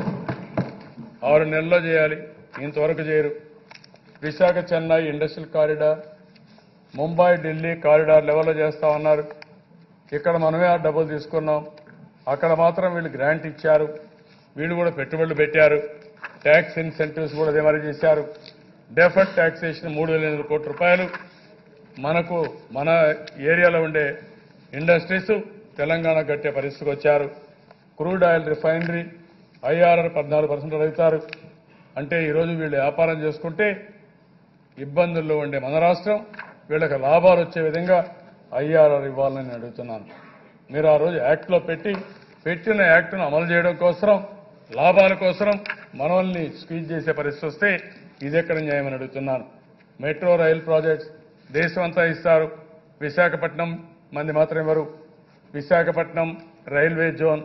ఆరు నెలల్లో చేయాలి ఇంతవరకు చేయరు Visakha Chennai industrial corridor Mumbai Delhi corridor లెవెల్లో చేస్తా ఉన్నారు ఇక్కడ మనమే ఆ డబ్బులు తీసుకున్నాం అక్కడ మాత్రం వీళ్ళు గ్రాంట్ ఇచ్చారు వీళ్ళు కూడా పెట్టుబడులు పెట్టారు ట్యాక్స్ ఇన్సెంటివ్స్ కూడా అదే మరి చేశారు డెఫర్డ్ ట్యాక్సేషన్ మూడు వేల ఎనిమిది కోట్ల రూపాయలు మనకు మన ఏరియాలో ఉండే ఇండస్ట్రీస్ తెలంగాణ కట్టే పరిస్థితికి వచ్చారు క్రూడ్ ఆయిల్ రిఫైనరీ ఐఆర్ఆర్ పద్నాలుగు పర్సెంట్ అడుగుతారు అంటే ఈరోజు వీళ్ళు వ్యాపారం చేసుకుంటే ఇబ్బందుల్లో ఉండే మన రాష్ట్రం వీళ్ళకి లాభాలు వచ్చే విధంగా ఐఆర్ఆర్ ఇవ్వాలని నేను అడుగుతున్నాను మీరు ఆ రోజు యాక్ట్లో పెట్టి పెట్టిన యాక్ట్ను అమలు చేయడం కోసం లాభాల కోసం మనల్ని స్క్వీజ్ చేసే పరిస్థితి వస్తే ఇది ఎక్కడ న్యాయమని అడుగుతున్నాను మెట్రో రైల్ ప్రాజెక్ట్స్ దేశమంతా ఇస్తారు విశాఖపట్నం మంది మాత్రం ఇవ్వరు విశాఖపట్నం రైల్వే జోన్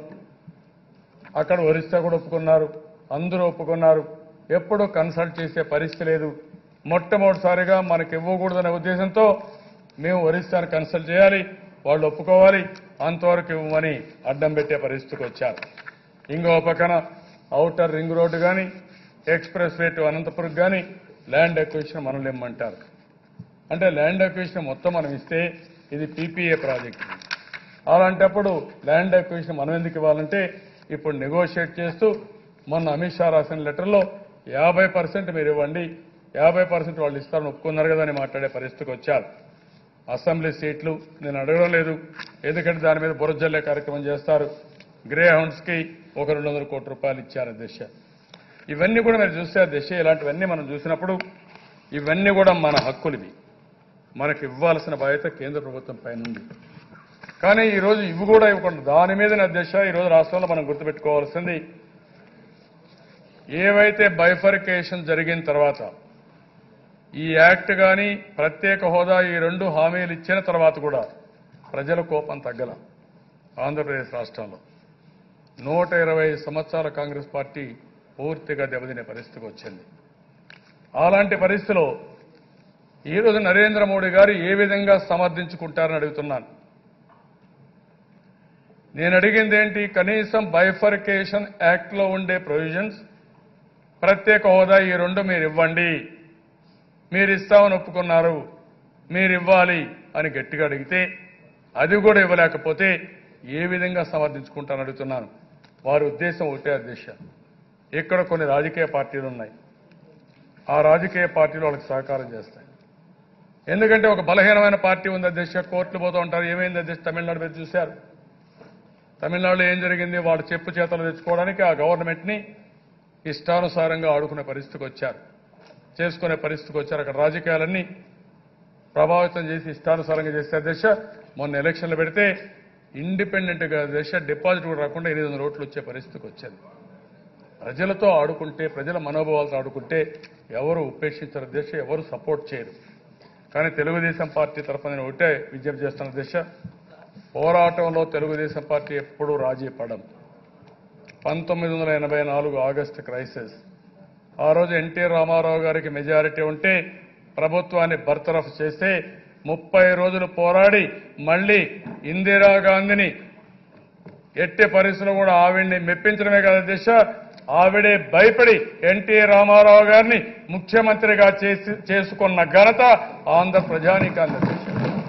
అక్కడ ఒరిస్సా కూడా ఒప్పుకున్నారు అందరూ ఒప్పుకున్నారు ఎప్పుడూ కన్సల్ట్ చేసే పరిస్థితి లేదు మొట్టమొదటిసారిగా మనకి ఇవ్వకూడదనే ఉద్దేశంతో మేము ఒరిస్సాను కన్సల్ట్ చేయాలి వాళ్ళు ఒప్పుకోవాలి అంతవరకు ఇవ్వమని అడ్డం పెట్టే పరిస్థితికి వచ్చారు ఇంకో పక్కన ఔటర్ రింగ్ రోడ్డు కానీ ఎక్స్ప్రెస్ వే టు అనంతపురం కానీ ల్యాండ్ ఎక్విజిషన్ మనల్ని ఇమ్మంటారు అంటే ల్యాండ్ ఎక్విజిషన్ మొత్తం మనం ఇస్తే ఇది పీపీఏ ప్రాజెక్ట్ అలాంటప్పుడు ల్యాండ్ ఎక్విజిషన్ మనం ఎందుకు ఇవ్వాలంటే ఇప్పుడు నెగోషియేట్ చేస్తూ మొన్న అమిత్ షా రాసిన లెటర్లో యాభై పర్సెంట్ మీరు ఇవ్వండి యాభై పర్సెంట్ వాళ్ళు ఇస్తారని ఒప్పుకున్నారు కదా అని మాట్లాడే పరిస్థితికి వచ్చారు అసెంబ్లీ సీట్లు నేను అడగడం లేదు ఎందుకంటే దాని మీద బురజల్లే కార్యక్రమం చేస్తారు గ్రే హౌండ్స్ కి ఒక రెండు వందల కోట్ల రూపాయలు ఇచ్చారు అధ్యక్ష ఇవన్నీ కూడా మీరు చూస్తే అధ్యక్ష ఇలాంటివన్నీ మనం చూసినప్పుడు ఇవన్నీ కూడా మన హక్కులు ఇవి మనకి ఇవ్వాల్సిన బాధ్యత కేంద్ర ప్రభుత్వం పైన ఉంది కానీ ఈ రోజు ఇవి కూడా ఇవ్వకుండా దాని మీదనే అధ్యక్ష ఈ రోజు రాష్ట్రంలో మనం గుర్తుపెట్టుకోవాల్సింది ఏవైతే బైఫర్కేషన్ జరిగిన తర్వాత ఈ యాక్ట్ కానీ ప్రత్యేక హోదా ఈ రెండు హామీలు ఇచ్చిన తర్వాత కూడా ప్రజల కోపం తగ్గల ఆంధ్రప్రదేశ్ రాష్ట్రంలో నూట ఇరవై సంవత్సరాల కాంగ్రెస్ పార్టీ పూర్తిగా దెబ్బతినే పరిస్థితికి వచ్చింది అలాంటి పరిస్థితిలో ఈరోజు నరేంద్ర మోడీ గారు ఏ విధంగా సమర్థించుకుంటారని అడుగుతున్నాను నేను అడిగింది ఏంటి కనీసం బైఫర్కేషన్ యాక్ట్ లో ఉండే ప్రొవిజన్స్ ప్రత్యేక హోదా ఈ రెండు మీరు ఇవ్వండి మీరు ఇస్తామని ఒప్పుకున్నారు మీరు ఇవ్వాలి అని గట్టిగా అడిగితే అది కూడా ఇవ్వలేకపోతే ఏ విధంగా సమర్థించుకుంటారని అడుగుతున్నాను వారి ఉద్దేశం ఒకటే అధ్యక్ష ఇక్కడ కొన్ని రాజకీయ పార్టీలు ఉన్నాయి ఆ రాజకీయ పార్టీలు వాళ్ళకి సహకారం చేస్తాయి ఎందుకంటే ఒక బలహీనమైన పార్టీ ఉంది అధ్యక్ష కోర్టులు పోతూ ఉంటారు ఏమైంది అధ్యక్ష తమిళనాడు మీరు చూశారు తమిళనాడులో ఏం జరిగింది వాళ్ళు చెప్పు చేతలు తెచ్చుకోవడానికి ఆ గవర్నమెంట్ ని ఇష్టానుసారంగా ఆడుకునే పరిస్థితికి వచ్చారు చేసుకునే పరిస్థితికి వచ్చారు అక్కడ రాజకీయాలన్నీ ప్రభావితం చేసి ఇష్టానుసారంగా చేస్తే దశ మొన్న ఎలక్షన్లు పెడితే ఇండిపెండెంట్ గా దశ డిపాజిట్ కూడా రాకుండా ఎనిమిది వందల ఓట్లు వచ్చే పరిస్థితికి వచ్చింది ప్రజలతో ఆడుకుంటే ప్రజల మనోభావాలతో ఆడుకుంటే ఎవరు ఉపేక్షించరు దశ ఎవరు సపోర్ట్ చేయరు కానీ తెలుగుదేశం పార్టీ తరఫున నేను ఒకటే విజ్ఞప్తి చేస్తున్న దశ పోరాటంలో తెలుగుదేశం పార్టీ ఎప్పుడూ రాజీ పడం పంతొమ్మిది వందల ఎనభై నాలుగు ఆగస్టు క్రైసిస్ ఆ రోజు ఎన్టీ రామారావు గారికి మెజారిటీ ఉంటే ప్రభుత్వాన్ని బర్తరఫ్ చేస్తే ముప్పై రోజులు పోరాడి మళ్ళీ ఇందిరాగాంధీని ఎట్టి పరిస్థితుల్లో కూడా ఆవిడ్ని మెప్పించడమే కదా దిశ ఆవిడే భయపడి ఎన్టీ రామారావు గారిని ముఖ్యమంత్రిగా చేసి చేసుకున్న ఘనత ఆంధ్ర ప్రజానీకాంధ్ర దిశ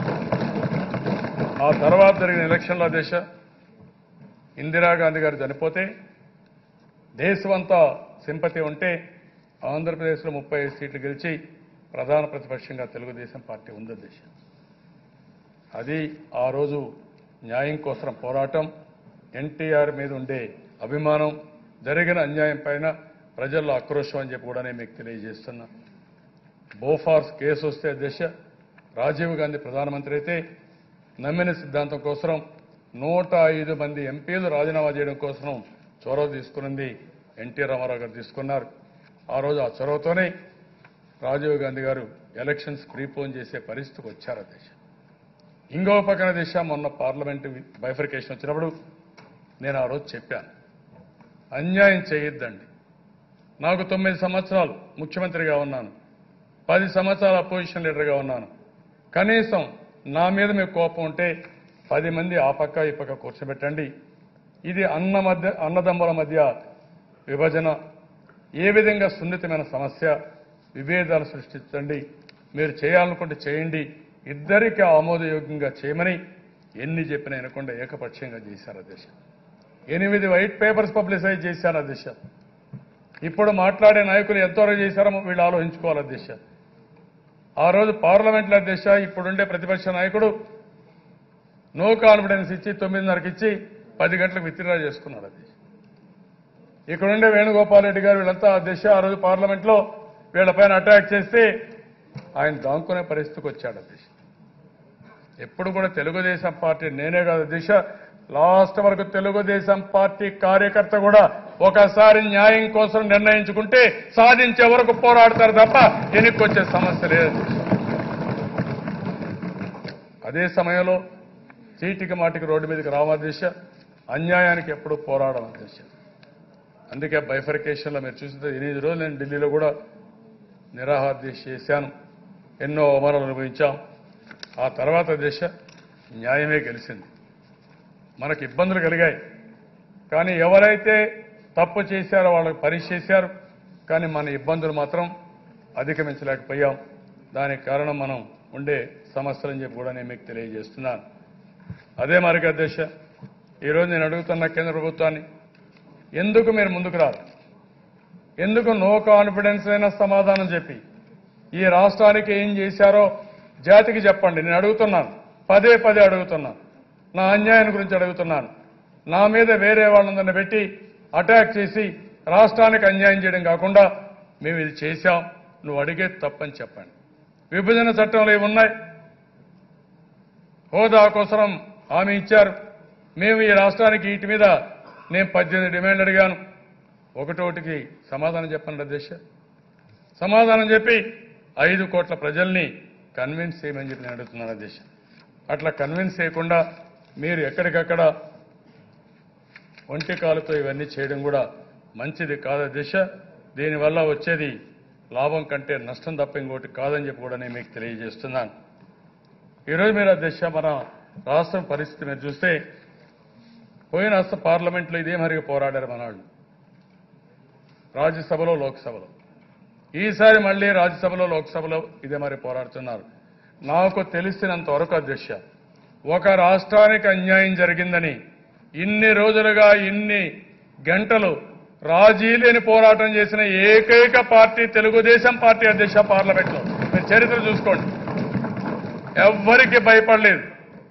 ఆ తర్వాత జరిగిన ఎలక్షన్లో దిశ ఇందిరాగాంధీ గారు చనిపోతే దేశమంతా సింపతి ఉంటే ఆంధ్రప్రదేశ్లో ముప్పై ఐదు సీట్లు గెలిచి ప్రధాన ప్రతిపక్షంగా తెలుగుదేశం పార్టీ ఉంది దేశ అది ఆ రోజు న్యాయం కోసం పోరాటం ఎన్టీఆర్ మీద ఉండే అభిమానం జరిగిన అన్యాయం పైన ప్రజల్లో ఆక్రోశం అని చెప్పి కూడా నేను మీకు తెలియజేస్తున్నా బోఫార్స్ కేసు వస్తే దిశ రాజీవ్ గాంధీ ప్రధానమంత్రి అయితే నమ్మిన సిద్ధాంతం కోసం నూట ఐదు మంది ఎంపీలు రాజీనామా చేయడం కోసం చొరవ తీసుకున్నది ఎన్టీ రామారావు గారు తీసుకున్నారు ఆ రోజు ఆ చొరవతోనే రాజీవ్ గాంధీ గారు ఎలక్షన్స్ ప్రీపోన్ చేసే పరిస్థితికి వచ్చారు దేశ ఇంకో పక్కన దిశ మొన్న పార్లమెంట్ బైఫర్కేషన్ వచ్చినప్పుడు నేను ఆ రోజు చెప్పాను అన్యాయం చేయొద్దండి నాకు తొమ్మిది సంవత్సరాలు ముఖ్యమంత్రిగా ఉన్నాను పది సంవత్సరాల అపోజిషన్ లీడర్గా ఉన్నాను కనీసం నా మీద మీకు కోపం ఉంటే పది మంది ఆ పక్క ఈ పక్క కూర్చోబెట్టండి ఇది అన్న మధ్య అన్నదమ్ముల మధ్య విభజన ఏ విధంగా సున్నితమైన సమస్య విభేదాలు సృష్టించండి మీరు చేయాలనుకుంటే చేయండి ఇద్దరికి ఆమోదయోగ్యంగా చేయమని ఎన్ని చెప్పినా వినకుండా ఏకపక్షంగా చేశారు అధ్యక్ష ఎనిమిది వైట్ పేపర్స్ పబ్లిసైజ్ చేశారు అధ్యక్ష ఇప్పుడు మాట్లాడే నాయకులు ఎంతవరకు చేశారో వీళ్ళు ఆలోచించుకోవాలి అధ్యక్ష ఆ రోజు పార్లమెంట్లో అధ్యక్ష ఇప్పుడుండే ప్రతిపక్ష నాయకుడు నో కాన్ఫిడెన్స్ ఇచ్చి తొమ్మిదిన్నరకి ఇచ్చి పది గంటలకు విత్డ్రా చేసుకున్నాడు అధ్యక్ష ఇక్కడుండే వేణుగోపాల్ రెడ్డి గారు వీళ్ళంతా అధ్యక్ష ఆ రోజు పార్లమెంట్లో వీళ్ళపైన అటాక్ చేస్తే ఆయన దాంకునే పరిస్థితికి వచ్చాడు అధ్యక్ష ఎప్పుడు కూడా తెలుగుదేశం పార్టీ నేనే కాదు దిశ లాస్ట్ వరకు తెలుగుదేశం పార్టీ కార్యకర్త కూడా ఒకసారి న్యాయం కోసం నిర్ణయించుకుంటే సాధించే వరకు పోరాడతారు తప్ప వెనక్కొచ్చే సమస్య లేదు అదే సమయంలో చీటికి మాటికి రోడ్డు మీదకి రామ దిశ అన్యాయానికి ఎప్పుడు పోరాడడం దిశ అందుకే బైఫర్కేషన్లో మీరు చూస్తే ఎనిమిది రోజులు నేను ఢిల్లీలో కూడా నిరాహార దీక్ష చేశాను ఎన్నో అవమానాలు అనుభవించాం ఆ తర్వాత దిశ న్యాయమే గెలిచింది మనకు ఇబ్బందులు కలిగాయి కానీ ఎవరైతే తప్పు చేశారో వాళ్ళకి పరీక్ష చేశారు కానీ మన ఇబ్బందులు మాత్రం అధిగమించలేకపోయాం దానికి కారణం మనం ఉండే సమస్యలని చెప్పి కూడా నేను మీకు తెలియజేస్తున్నాను అదే మరికి అధ్యక్ష ఈరోజు నేను అడుగుతున్న కేంద్ర ప్రభుత్వాన్ని ఎందుకు మీరు ముందుకు రారు ఎందుకు నో కాన్ఫిడెన్స్ అయిన సమాధానం చెప్పి ఈ రాష్ట్రానికి ఏం చేశారో జాతికి చెప్పండి నేను అడుగుతున్నాను పదే పదే అడుగుతున్నాను నా అన్యాయం గురించి అడుగుతున్నాను నా మీద వేరే వాళ్ళందరిని పెట్టి అటాక్ చేసి రాష్ట్రానికి అన్యాయం చేయడం కాకుండా మేము ఇది చేశాం నువ్వు అడిగేది తప్పని చెప్పండి విభజన చట్టంలో ఇవి ఉన్నాయి హోదా కోసం హామీ ఇచ్చారు మేము ఈ రాష్ట్రానికి వీటి మీద నేను పద్దెనిమిది డిమాండ్ అడిగాను ఒకటోటికి సమాధానం చెప్పండి అధ్యక్ష సమాధానం చెప్పి ఐదు కోట్ల ప్రజల్ని కన్విన్స్ చేయమని చెప్పి నేను అడుగుతున్నాను అధ్యక్ష అట్లా కన్విన్స్ చేయకుండా మీరు ఎక్కడికక్కడ ఒంటి కాలుతో ఇవన్నీ చేయడం కూడా మంచిది కాదు అధ్యక్ష దీనివల్ల వచ్చేది లాభం కంటే నష్టం తప్ప ఇంకోటి కాదని చెప్పి కూడా నేను మీకు తెలియజేస్తున్నాను ఈరోజు మీరు అధ్యక్ష మన రాష్ట్రం పరిస్థితి మీరు చూస్తే పోయిన రాష్ట్ర పార్లమెంట్లో ఇదే మరిగా పోరాడారు మనవాళ్ళు రాజ్యసభలో లోక్సభలో ఈసారి మళ్ళీ రాజ్యసభలో లోక్సభలో ఇదే మరి పోరాడుతున్నారు నాకు తెలిసినంత వరకు అధ్యక్ష ఒక రాష్ట్రానికి అన్యాయం జరిగిందని ఇన్ని రోజులుగా ఇన్ని గంటలు రాజీ లేని పోరాటం చేసిన ఏకైక పార్టీ తెలుగుదేశం పార్టీ అధ్యక్ష పార్లమెంట్లో మీరు చరిత్ర చూసుకోండి ఎవ్వరికి భయపడలేదు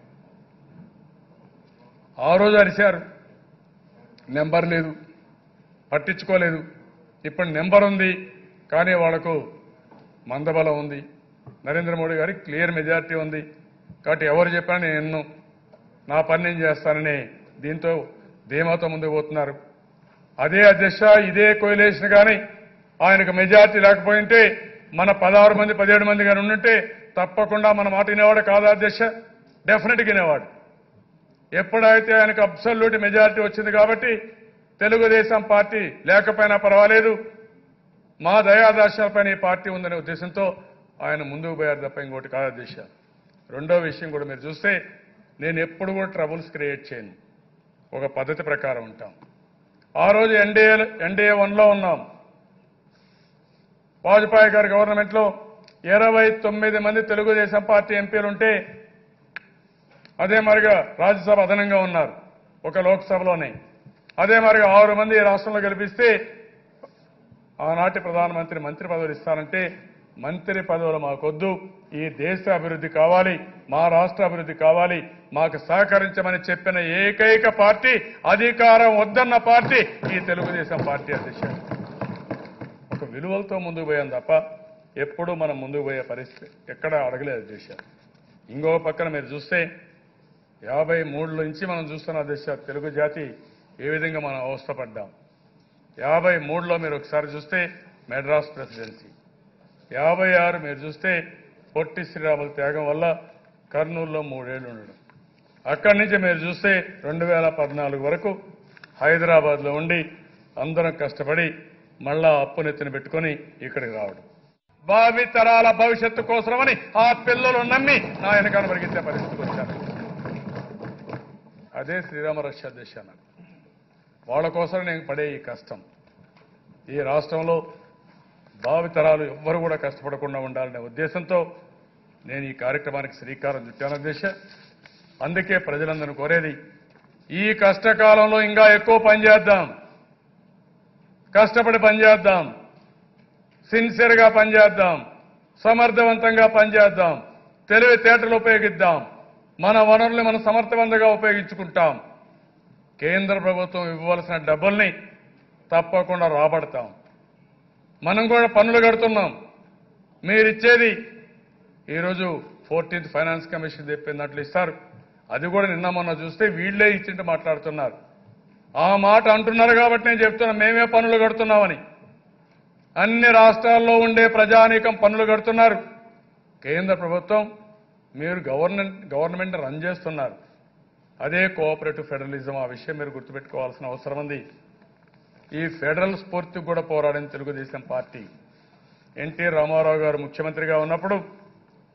ఆ రోజు అరిశారు నెంబర్ లేదు పట్టించుకోలేదు ఇప్పుడు నెంబర్ ఉంది కానీ వాళ్లకు మందబలం ఉంది నరేంద్ర మోడీ గారికి క్లియర్ మెజారిటీ ఉంది కాబట్టి ఎవరు చెప్పినా నేను ఎన్ను నా పని నేను చేస్తానని దీంతో ధీమాతో ముందుకు పోతున్నారు అదే అధ్యక్ష ఇదే కోయిలేషన్ కానీ ఆయనకు మెజారిటీ లేకపోయింటే మన పదహారు మంది పదిహేడు మంది కానీ ఉండుంటే తప్పకుండా మన మాట వినేవాడు కాదా అధ్యక్ష డెఫినెట్గా వినేవాడు ఎప్పుడైతే ఆయనకు అబ్సల్యూట్ మెజారిటీ వచ్చింది కాబట్టి తెలుగుదేశం పార్టీ లేకపోయినా పర్వాలేదు మా దయాదాశాలపైన ఈ పార్టీ ఉందనే ఉద్దేశంతో ఆయన ముందుకు పోయారు తప్ప ఇంకోటి కాదు అధ్యక్ష రెండో విషయం కూడా మీరు చూస్తే నేను ఎప్పుడు కూడా ట్రబుల్స్ క్రియేట్ చేయను ఒక పద్ధతి ప్రకారం ఉంటాం ఆ రోజు ఎన్డీఏ ఎన్డీఏ వన్లో ఉన్నాం వాజ్పేయి గారి గవర్నమెంట్లో ఇరవై తొమ్మిది మంది తెలుగుదేశం పార్టీ ఎంపీలు ఉంటే అదే మరిగా రాజ్యసభ అదనంగా ఉన్నారు ఒక లోక్సభలోనే అదే మరిగా ఆరు మంది ఈ రాష్ట్రంలో గెలిపిస్తే ఆనాటి ప్రధానమంత్రి మంత్రి పదవులు ఇస్తారంటే మంత్రి పదవులు మాకొద్దు ఈ దేశ అభివృద్ధి కావాలి మా రాష్ట్ర అభివృద్ధి కావాలి మాకు సహకరించమని చెప్పిన ఏకైక పార్టీ అధికారం వద్దన్న పార్టీ ఈ తెలుగుదేశం పార్టీ అధ్యక్షుడు ఒక విలువలతో ముందుకు పోయాం తప్ప ఎప్పుడూ మనం ముందుకు పోయే పరిస్థితి ఎక్కడ అడగలేదు అధ్యక్ష ఇంకో పక్కన మీరు చూస్తే యాభై మూడు నుంచి మనం చూస్తున్న అధ్యక్ష తెలుగు జాతి ఏ విధంగా మనం అవస్థపడ్డాం యాభై మూడులో మీరు ఒకసారి చూస్తే మెడ్రాస్ ప్రెసిడెన్సీ యాభై ఆరు మీరు చూస్తే పొట్టి శ్రీరాముల త్యాగం వల్ల కర్నూలులో మూడేళ్లు ఉండడం అక్కడి నుంచి మీరు చూస్తే రెండు వేల పద్నాలుగు వరకు హైదరాబాద్లో ఉండి అందరం కష్టపడి మళ్ళా అప్పునెత్తిన పెట్టుకొని ఇక్కడికి రావడం భావి తరాల భవిష్యత్తు కోసమని ఆ పిల్లలు నమ్మి నా వెనకాల పరిగెత్తే పరిస్థితికి వచ్చారు అదే శ్రీరామ రష్యా దేశాన్ని వాళ్ళ కోసం నేను పడే ఈ కష్టం ఈ రాష్ట్రంలో భావితరాలు ఎవ్వరు కూడా కష్టపడకుండా ఉండాలనే ఉద్దేశంతో నేను ఈ కార్యక్రమానికి శ్రీకారం చుట్టాను అధ్యక్ష అందుకే ప్రజలందరూ కోరేది ఈ కష్టకాలంలో ఇంకా ఎక్కువ పనిచేద్దాం కష్టపడి పనిచేద్దాం సిన్సియర్గా పనిచేద్దాం సమర్థవంతంగా పనిచేద్దాం తెలివితేటలు ఉపయోగిద్దాం మన వనరుల్ని మనం సమర్థవంతంగా ఉపయోగించుకుంటాం కేంద్ర ప్రభుత్వం ఇవ్వవలసిన డబ్బుల్ని తప్పకుండా రాబడతాం మనం కూడా పన్నులు కడుతున్నాం మీరిచ్చేది ఈరోజు ఫోర్టీన్త్ ఫైనాన్స్ కమిషన్ చెప్పినట్లు ఇస్తారు అది కూడా నిన్న మొన్న చూస్తే వీళ్ళే ఇచ్చింటే మాట్లాడుతున్నారు ఆ మాట అంటున్నారు కాబట్టి నేను చెప్తున్నా మేమే పన్నులు కడుతున్నామని అన్ని రాష్ట్రాల్లో ఉండే ప్రజానీకం పన్నులు కడుతున్నారు కేంద్ర ప్రభుత్వం మీరు గవర్నమెంట్ గవర్నమెంట్ రన్ చేస్తున్నారు అదే కోఆపరేటివ్ ఫెడరలిజం ఆ విషయం మీరు గుర్తుపెట్టుకోవాల్సిన అవసరం ఉంది ఈ ఫెడరల్ స్ఫూర్తికి కూడా పోరాడిన తెలుగుదేశం పార్టీ ఎన్టీ రామారావు గారు ముఖ్యమంత్రిగా ఉన్నప్పుడు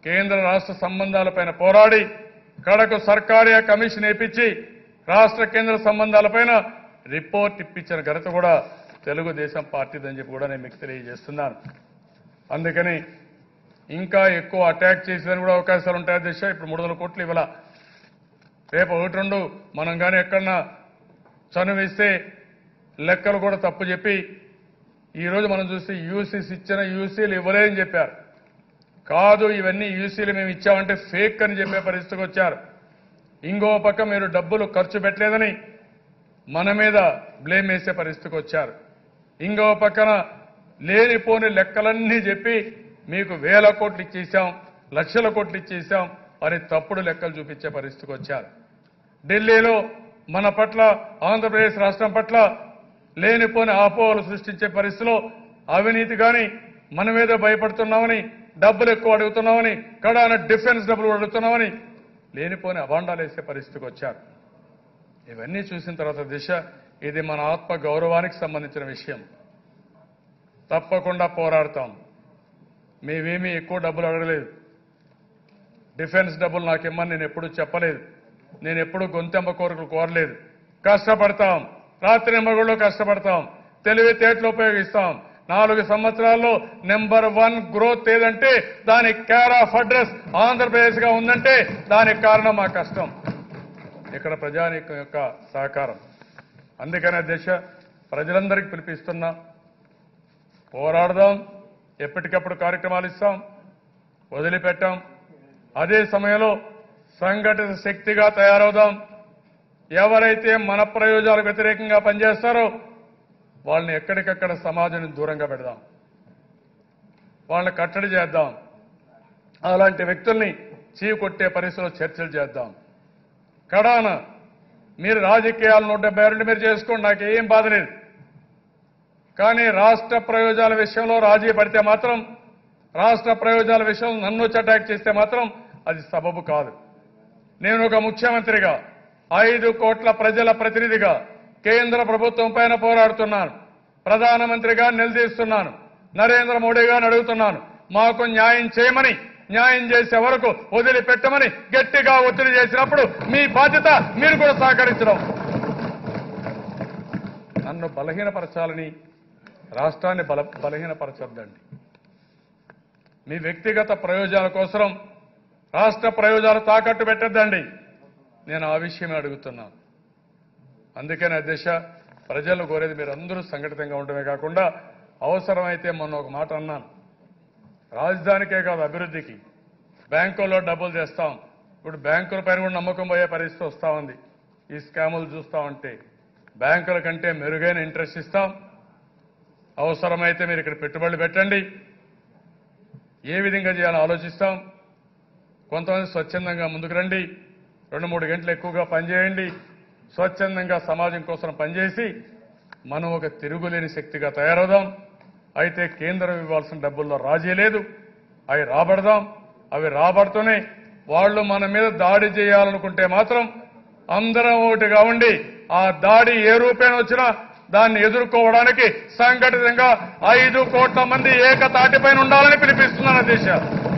కేంద్ర రాష్ట్ర సంబంధాలపైన పోరాడి కడకు సర్కారియా కమిషన్ వేపించి రాష్ట్ర కేంద్ర సంబంధాలపైన రిపోర్ట్ ఇప్పించిన ఘనత కూడా తెలుగుదేశం పార్టీదని చెప్పి కూడా నేను మీకు తెలియజేస్తున్నాను అందుకని ఇంకా ఎక్కువ అటాక్ చేసేదని కూడా అవకాశాలు ఉంటాయి దిశ ఇప్పుడు మూడు వందల కోట్లు ఇవ్వాల రేపు ఒకటి రెండు మనం కానీ ఎక్కడన్నా చనువిస్తే లెక్కలు కూడా తప్పు చెప్పి ఈ రోజు మనం చూస్తే యూసీస్ ఇచ్చిన యూసీలు ఇవ్వలేదని చెప్పారు కాదు ఇవన్నీ యూసీలు మేము ఇచ్చామంటే ఫేక్ అని చెప్పే పరిస్థితికి వచ్చారు ఇంకో పక్క మీరు డబ్బులు ఖర్చు పెట్టలేదని మన మీద బ్లేమ్ వేసే పరిస్థితికి వచ్చారు ఇంకో పక్కన లేనిపోని లెక్కలన్నీ చెప్పి మీకు వేల కోట్లు ఇచ్చేసాం లక్షల కోట్లు ఇచ్చేసాం అని తప్పుడు లెక్కలు చూపించే పరిస్థితికి వచ్చారు ఢిల్లీలో మన పట్ల ఆంధ్రప్రదేశ్ రాష్ట్రం పట్ల లేనిపోని ఆపోహలు సృష్టించే పరిస్థితిలో అవినీతి కానీ మన మీద భయపడుతున్నామని డబ్బులు ఎక్కువ అడుగుతున్నామని కడాన డిఫెన్స్ డబ్బులు అడుగుతున్నామని లేనిపోని అభాండాలు వేసే పరిస్థితికి వచ్చారు ఇవన్నీ చూసిన తర్వాత దిశ ఇది మన ఆత్మ గౌరవానికి సంబంధించిన విషయం తప్పకుండా పోరాడతాం మేమేమీ ఎక్కువ డబ్బులు అడగలేదు డిఫెన్స్ డబ్బులు నాకు ఇమ్మని నేను ఎప్పుడు చెప్పలేదు నేను ఎప్పుడు గొంతెమ్మ కోరికలు కోరలేదు కష్టపడతాం రాత్రి మగుళ్ళు కష్టపడతాం తెలివితేటలు ఉపయోగిస్తాం నాలుగు సంవత్సరాల్లో నెంబర్ వన్ గ్రోత్ ఏదంటే దానికి కేర్ ఆఫ్ అడ్రస్ ఆంధ్రప్రదేశ్ గా ఉందంటే దానికి కారణం మా కష్టం ఇక్కడ ప్రజానీకం యొక్క సహకారం అందుకనే దిశ ప్రజలందరికీ పిలిపిస్తున్నా పోరాడదాం ఎప్పటికప్పుడు కార్యక్రమాలు ఇస్తాం వదిలిపెట్టాం అదే సమయంలో సంఘటిత శక్తిగా తయారవుదాం ఎవరైతే మన ప్రయోజనాలకు వ్యతిరేకంగా పనిచేస్తారో వాళ్ళని ఎక్కడికక్కడ సమాజాన్ని దూరంగా పెడదాం వాళ్ళని కట్టడి చేద్దాం అలాంటి వ్యక్తుల్ని చీకొట్టే పరిస్థితిలో చర్చలు చేద్దాం కడాన మీరు రాజకీయాలు నూట డెబ్బై రెండు మీరు చేసుకోండి నాకు ఏం బాధ లేదు కానీ రాష్ట్ర ప్రయోజనాల విషయంలో రాజీ పడితే మాత్రం రాష్ట్ర ప్రయోజనాల విషయంలో నన్ను వచ్చి అటాక్ చేస్తే మాత్రం అది సబబు కాదు నేను ఒక ముఖ్యమంత్రిగా ఐదు కోట్ల ప్రజల ప్రతినిధిగా కేంద్ర ప్రభుత్వం పైన పోరాడుతున్నాను ప్రధానమంత్రిగా నిలదీస్తున్నాను నరేంద్ర మోడీ గారిని అడుగుతున్నాను మాకు న్యాయం చేయమని న్యాయం చేసే వరకు వదిలిపెట్టమని గట్టిగా ఒత్తిడి చేసినప్పుడు మీ బాధ్యత మీరు కూడా సహకరించడం నన్ను బలహీనపరచాలని రాష్ట్రాన్ని బల బలహీనపరచొద్దండి మీ వ్యక్తిగత ప్రయోజనాల కోసం రాష్ట్ర ప్రయోజనాలు తాకట్టు పెట్టద్దండి నేను ఆ విషయమే అడుగుతున్నాను అందుకని అధ్యక్ష ప్రజలు కోరేది మీరు అందరూ సంఘటితంగా ఉండడమే కాకుండా అవసరమైతే మొన్న ఒక మాట అన్నాను రాజధానికే కాదు అభివృద్ధికి బ్యాంకుల్లో డబ్బులు తెస్తాం ఇప్పుడు బ్యాంకుల పైన కూడా నమ్మకం పోయే పరిస్థితి వస్తా ఉంది ఈ స్కాములు చూస్తా ఉంటే బ్యాంకుల కంటే మెరుగైన ఇంట్రెస్ట్ ఇస్తాం అవసరమైతే మీరు ఇక్కడ పెట్టుబడులు పెట్టండి ఏ విధంగా చేయాలో ఆలోచిస్తాం కొంతమంది స్వచ్ఛందంగా ముందుకు రండి రెండు మూడు గంటలు ఎక్కువగా పనిచేయండి స్వచ్ఛందంగా సమాజం కోసం పనిచేసి మనం ఒక తిరుగులేని శక్తిగా తయారవుదాం అయితే కేంద్రం ఇవ్వాల్సిన డబ్బుల్లో రాజీ లేదు అవి రాబడదాం అవి రాబడుతూనే వాళ్ళు మన మీద దాడి చేయాలనుకుంటే మాత్రం అందరం ఒకటిగా ఉండి ఆ దాడి ఏ రూపేణ వచ్చినా దాన్ని ఎదుర్కోవడానికి సంఘటితంగా ఐదు కోట్ల మంది ఏకతాటిపైన ఉండాలని పిలిపిస్తున్నాను దేశ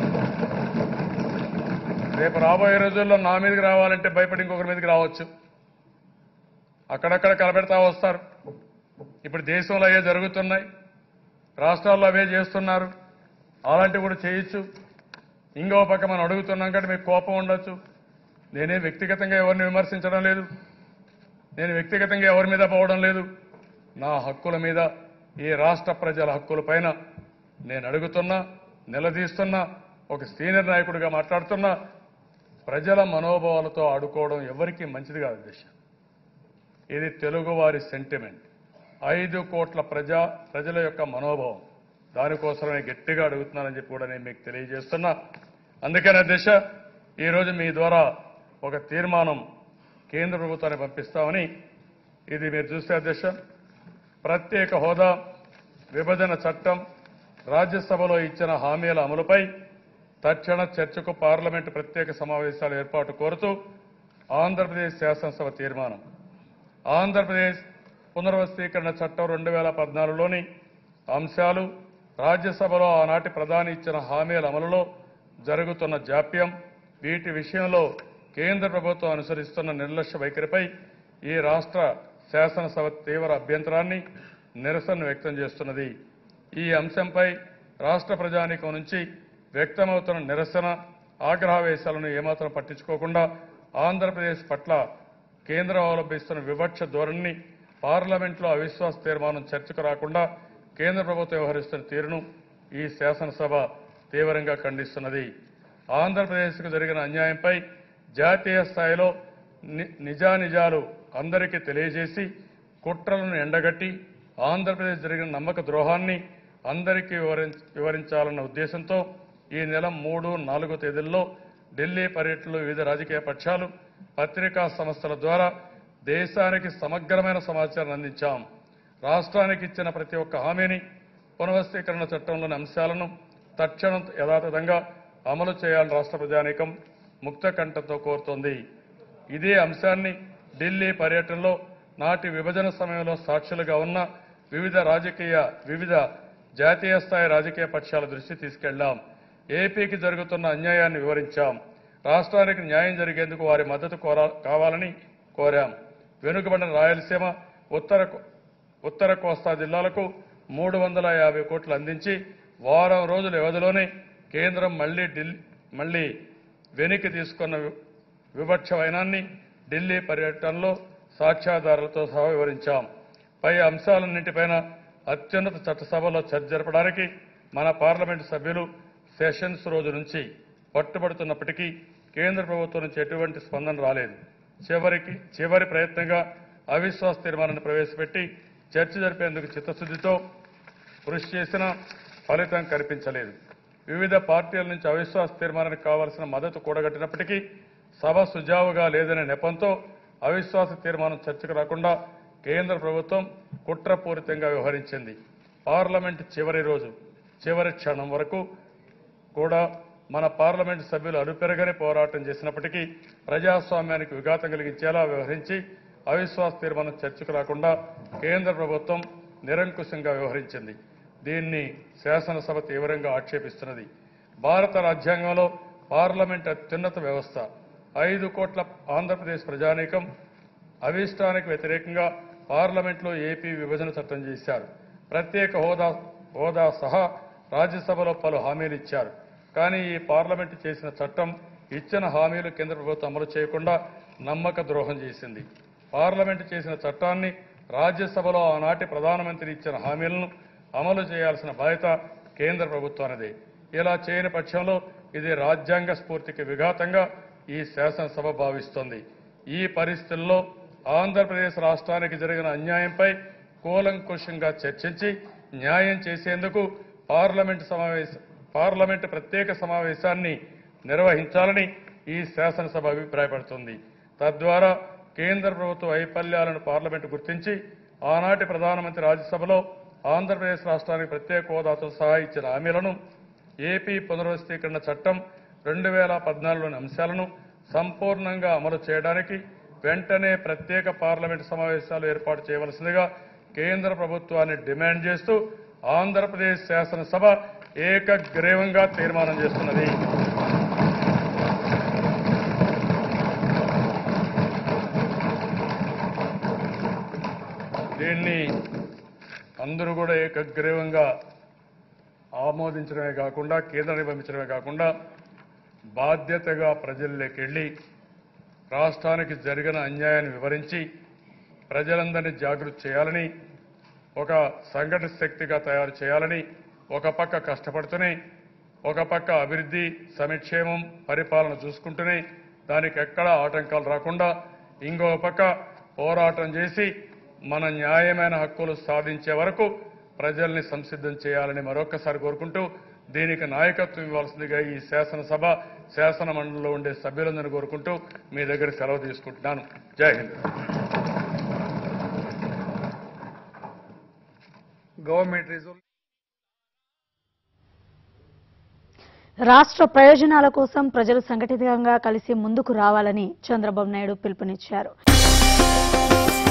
రేపు రాబోయే రోజుల్లో నా మీదకి రావాలంటే భయపడి ఇంకొకరి మీదకి రావచ్చు అక్కడక్కడ కలబెడతా వస్తారు ఇప్పుడు దేశంలో అవే జరుగుతున్నాయి రాష్ట్రాల్లో అవే చేస్తున్నారు అలాంటివి కూడా చేయొచ్చు ఇంకో పక్క మనం అడుగుతున్నాం కంటే మీకు కోపం ఉండొచ్చు నేనేం వ్యక్తిగతంగా ఎవరిని విమర్శించడం లేదు నేను వ్యక్తిగతంగా ఎవరి మీద పోవడం లేదు నా హక్కుల మీద ఈ రాష్ట్ర ప్రజల హక్కుల పైన నేను అడుగుతున్నా నిలదీస్తున్నా ఒక సీనియర్ నాయకుడిగా మాట్లాడుతున్నా ప్రజల మనోభావాలతో ఆడుకోవడం ఎవరికీ మంచిది కాదు దిశ ఇది తెలుగువారి సెంటిమెంట్ ఐదు కోట్ల ప్రజా ప్రజల యొక్క మనోభావం దానికోసమే గట్టిగా అడుగుతున్నానని చెప్పి కూడా నేను మీకు తెలియజేస్తున్నా అందుకనే దిశ ఈరోజు మీ ద్వారా ఒక తీర్మానం కేంద్ర ప్రభుత్వాన్ని పంపిస్తామని ఇది మీరు చూస్తే అధ్యక్ష ప్రత్యేక హోదా విభజన చట్టం రాజ్యసభలో ఇచ్చిన హామీల అమలుపై తక్షణ చర్చకు పార్లమెంటు ప్రత్యేక సమావేశాల ఏర్పాటు కోరుతూ ఆంధ్రప్రదేశ్ శాసనసభ తీర్మానం ఆంధ్రప్రదేశ్ పునర్వస్తీకరణ చట్టం రెండు వేల పద్నాలుగులోని అంశాలు రాజ్యసభలో ఆనాటి ప్రధాని ఇచ్చిన హామీల అమలులో జరుగుతున్న జాప్యం వీటి విషయంలో కేంద్ర ప్రభుత్వం అనుసరిస్తున్న నిర్లక్ష్య వైఖరిపై ఈ రాష్ట్ర శాసనసభ తీవ్ర అభ్యంతరాన్ని నిరసన వ్యక్తం చేస్తున్నది ఈ అంశంపై రాష్ట్ర ప్రజానీకం నుంచి వ్యక్తమవుతున్న నిరసన ఆగ్రహావేశాలను ఏమాత్రం పట్టించుకోకుండా ఆంధ్రప్రదేశ్ పట్ల కేంద్రం అవలంబిస్తున్న వివక్ష ధోరణిని పార్లమెంట్లో అవిశ్వాస తీర్మానం చర్చకు రాకుండా కేంద్ర ప్రభుత్వం వ్యవహరిస్తున్న తీరును ఈ శాసనసభ తీవ్రంగా ఖండిస్తున్నది ఆంధ్రప్రదేశ్కు జరిగిన అన్యాయంపై జాతీయ స్థాయిలో ని- నిజానిజాలు అందరికీ తెలియజేసి కుట్రలను ఎండగట్టి ఆంధ్రప్రదేశ్ జరిగిన నమ్మక ద్రోహాన్ని అందరికీ వివరిం- వివరించాలన్న ఉద్దేశంతో ఈ నెల మూడు నాలుగో తేదీల్లో ఢిల్లీ పర్యటనలో వివిధ రాజకీయ పక్షాలు పత్రికా సంస్థల ద్వారా దేశానికి సమగ్రమైన సమాచారం అందించాం రాష్ట్రానికి ఇచ్చిన ప్రతి ఒక్క హామీని పునఃస్థీకరణ చట్టంలోని అంశాలను తక్షణం యథాతథంగా అమలు చేయాలని రాష్ట్ర ప్రజానీకం ముక్త కంఠంతో కోరుతోంది ఇదే అంశాన్ని ఢిల్లీ పర్యటనలో నాటి విభజన సమయంలో సాక్షులుగా ఉన్న వివిధ రాజకీయ వివిధ జాతీయ స్థాయి రాజకీయ పక్షాల దృష్టి తీసుకెళ్లాం ఏపీకి జరుగుతున్న అన్యాయాన్ని వివరించాం రాష్ట్రానికి న్యాయం జరిగేందుకు వారి మద్దతు కోరా కావాలని కోరాం వెనుకబడిన రాయలసీమ ఉత్తర ఉత్తర కోస్తా జిల్లాలకు మూడు వందల యాభై కోట్లు అందించి వారం రోజుల వ్యవధిలోనే కేంద్రం మళ్లీ ఢిల్లీ మళ్లీ వెనక్కి తీసుకున్న వి- వివక్ష వైనాన్ని ఢిల్లీ పర్యటనలో సాక్ష్యాధారాలతో సహా వివరించాం పై అంశాలన్నింటిపైన అత్యున్నత చట్టసభలో చర్చ జరపడానికి మన పార్లమెంటు సభ్యులు సెషన్స్ రోజు నుంచి పట్టుబడుతున్నప్పటికీ కేంద్ర ప్రభుత్వం నుంచి ఎటువంటి స్పందన రాలేదు చివరికి చివరి ప్రయత్నంగా అవిశ్వాస తీర్మానాన్ని ప్రవేశపెట్టి చర్చ జరిపేందుకు చిత్తశుద్ధితో కృషి చేసినా ఫలితం కనిపించలేదు వివిధ పార్టీల నుంచి అవిశ్వాస తీర్మానానికి కావాల్సిన మద్దతు కూడగట్టినప్పటికీ సభ సుజావుగా లేదనే నెపంతో అవిశ్వాస తీర్మానం చర్చకు రాకుండా కేంద్ర ప్రభుత్వం కుట్రపూరితంగా వ్యవహరించింది పార్లమెంట్ చివరి రోజు చివరి క్షణం వరకు కూడా మన పార్లమెంట్ సభ్యులు అడుపెరగని పోరాటం చేసినప్పటికీ ప్రజాస్వామ్యానికి విఘాతం కలిగించేలా వ్యవహరించి అవిశ్వాస తీర్మానం చర్చకు రాకుండా కేంద్ర ప్రభుత్వం నిరంకుశంగా వ్యవహరించింది దీన్ని శాసనసభ తీవ్రంగా ఆక్షేపిస్తున్నది భారత రాజ్యాంగంలో పార్లమెంట్ అత్యున్నత వ్యవస్థ ఐదు కోట్ల ఆంధ్రప్రదేశ్ ప్రజానీకం అవిష్టానికి వ్యతిరేకంగా పార్లమెంట్లో ఏపీ విభజన చట్టం చేశారు ప్రత్యేక హోదా హోదా సహా రాజ్యసభలో పలు హామీలు ఇచ్చారు కానీ ఈ పార్లమెంటు చేసిన చట్టం ఇచ్చిన హామీలు కేంద్ర ప్రభుత్వం అమలు చేయకుండా నమ్మక ద్రోహం చేసింది పార్లమెంటు చేసిన చట్టాన్ని రాజ్యసభలో ఆనాటి ప్రధానమంత్రి ఇచ్చిన హామీలను అమలు చేయాల్సిన బాధ్యత కేంద్ర ప్రభుత్వానిదే ఇలా చేయని పక్షంలో ఇది రాజ్యాంగ స్ఫూర్తికి విఘాతంగా ఈ శాసనసభ భావిస్తోంది ఈ పరిస్థితుల్లో ఆంధ్రప్రదేశ్ రాష్ట్రానికి జరిగిన అన్యాయంపై కూలంకుషంగా చర్చించి న్యాయం చేసేందుకు పార్లమెంటు సమావేశ పార్లమెంటు ప్రత్యేక సమావేశాన్ని నిర్వహించాలని ఈ శాసనసభ అభిప్రాయపడుతుంది తద్వారా కేంద్ర ప్రభుత్వ వైఫల్యాలను పార్లమెంటు గుర్తించి ఆనాటి ప్రధానమంత్రి రాజ్యసభలో ఆంధ్రప్రదేశ్ రాష్ట్రానికి ప్రత్యేక హోదాతో సహా ఇచ్చిన హామీలను ఏపీ పునర్వ్యవస్థీకరణ చట్టం రెండు వేల పద్నాలుగులోని అంశాలను సంపూర్ణంగా అమలు చేయడానికి వెంటనే ప్రత్యేక పార్లమెంటు సమావేశాలు ఏర్పాటు చేయవలసిందిగా కేంద్ర ప్రభుత్వాన్ని డిమాండ్ చేస్తూ ఆంధ్రప్రదేశ్ శాసనసభ ఏకగ్రీవంగా తీర్మానం చేస్తున్నది దీన్ని అందరూ కూడా ఏకగ్రీవంగా ఆమోదించడమే కాకుండా కేంద్రానికి పంపించడమే కాకుండా బాధ్యతగా ప్రజల్లోకి వెళ్ళి రాష్ట్రానికి జరిగిన అన్యాయాన్ని వివరించి ప్రజలందరినీ జాగృతి చేయాలని ఒక సంఘటిత శక్తిగా తయారు చేయాలని ఒక పక్క కష్టపడుతూనే ఒక పక్క అభివృద్ధి సంక్షేమం పరిపాలన చూసుకుంటూనే దానికి ఎక్కడా ఆటంకాలు రాకుండా ఇంకో పక్క పోరాటం చేసి మన న్యాయమైన హక్కులు సాధించే వరకు ప్రజల్ని సంసిద్ధం చేయాలని మరొకసారి కోరుకుంటూ దీనికి నాయకత్వం ఇవ్వాల్సిందిగా ఈ శాసనసభ శాసన మండలిలో ఉండే సభ్యులందరినీ కోరుకుంటూ మీ దగ్గర సెలవు తీసుకుంటున్నాను జై హింద్ Government resolution. రాష్ట్ర ప్రయోజనాల కోసం ప్రజలు సంఘటితంగా కలిసి ముందుకు రావాలని చంద్రబాబు నాయుడు పిలుపునిచ్చారు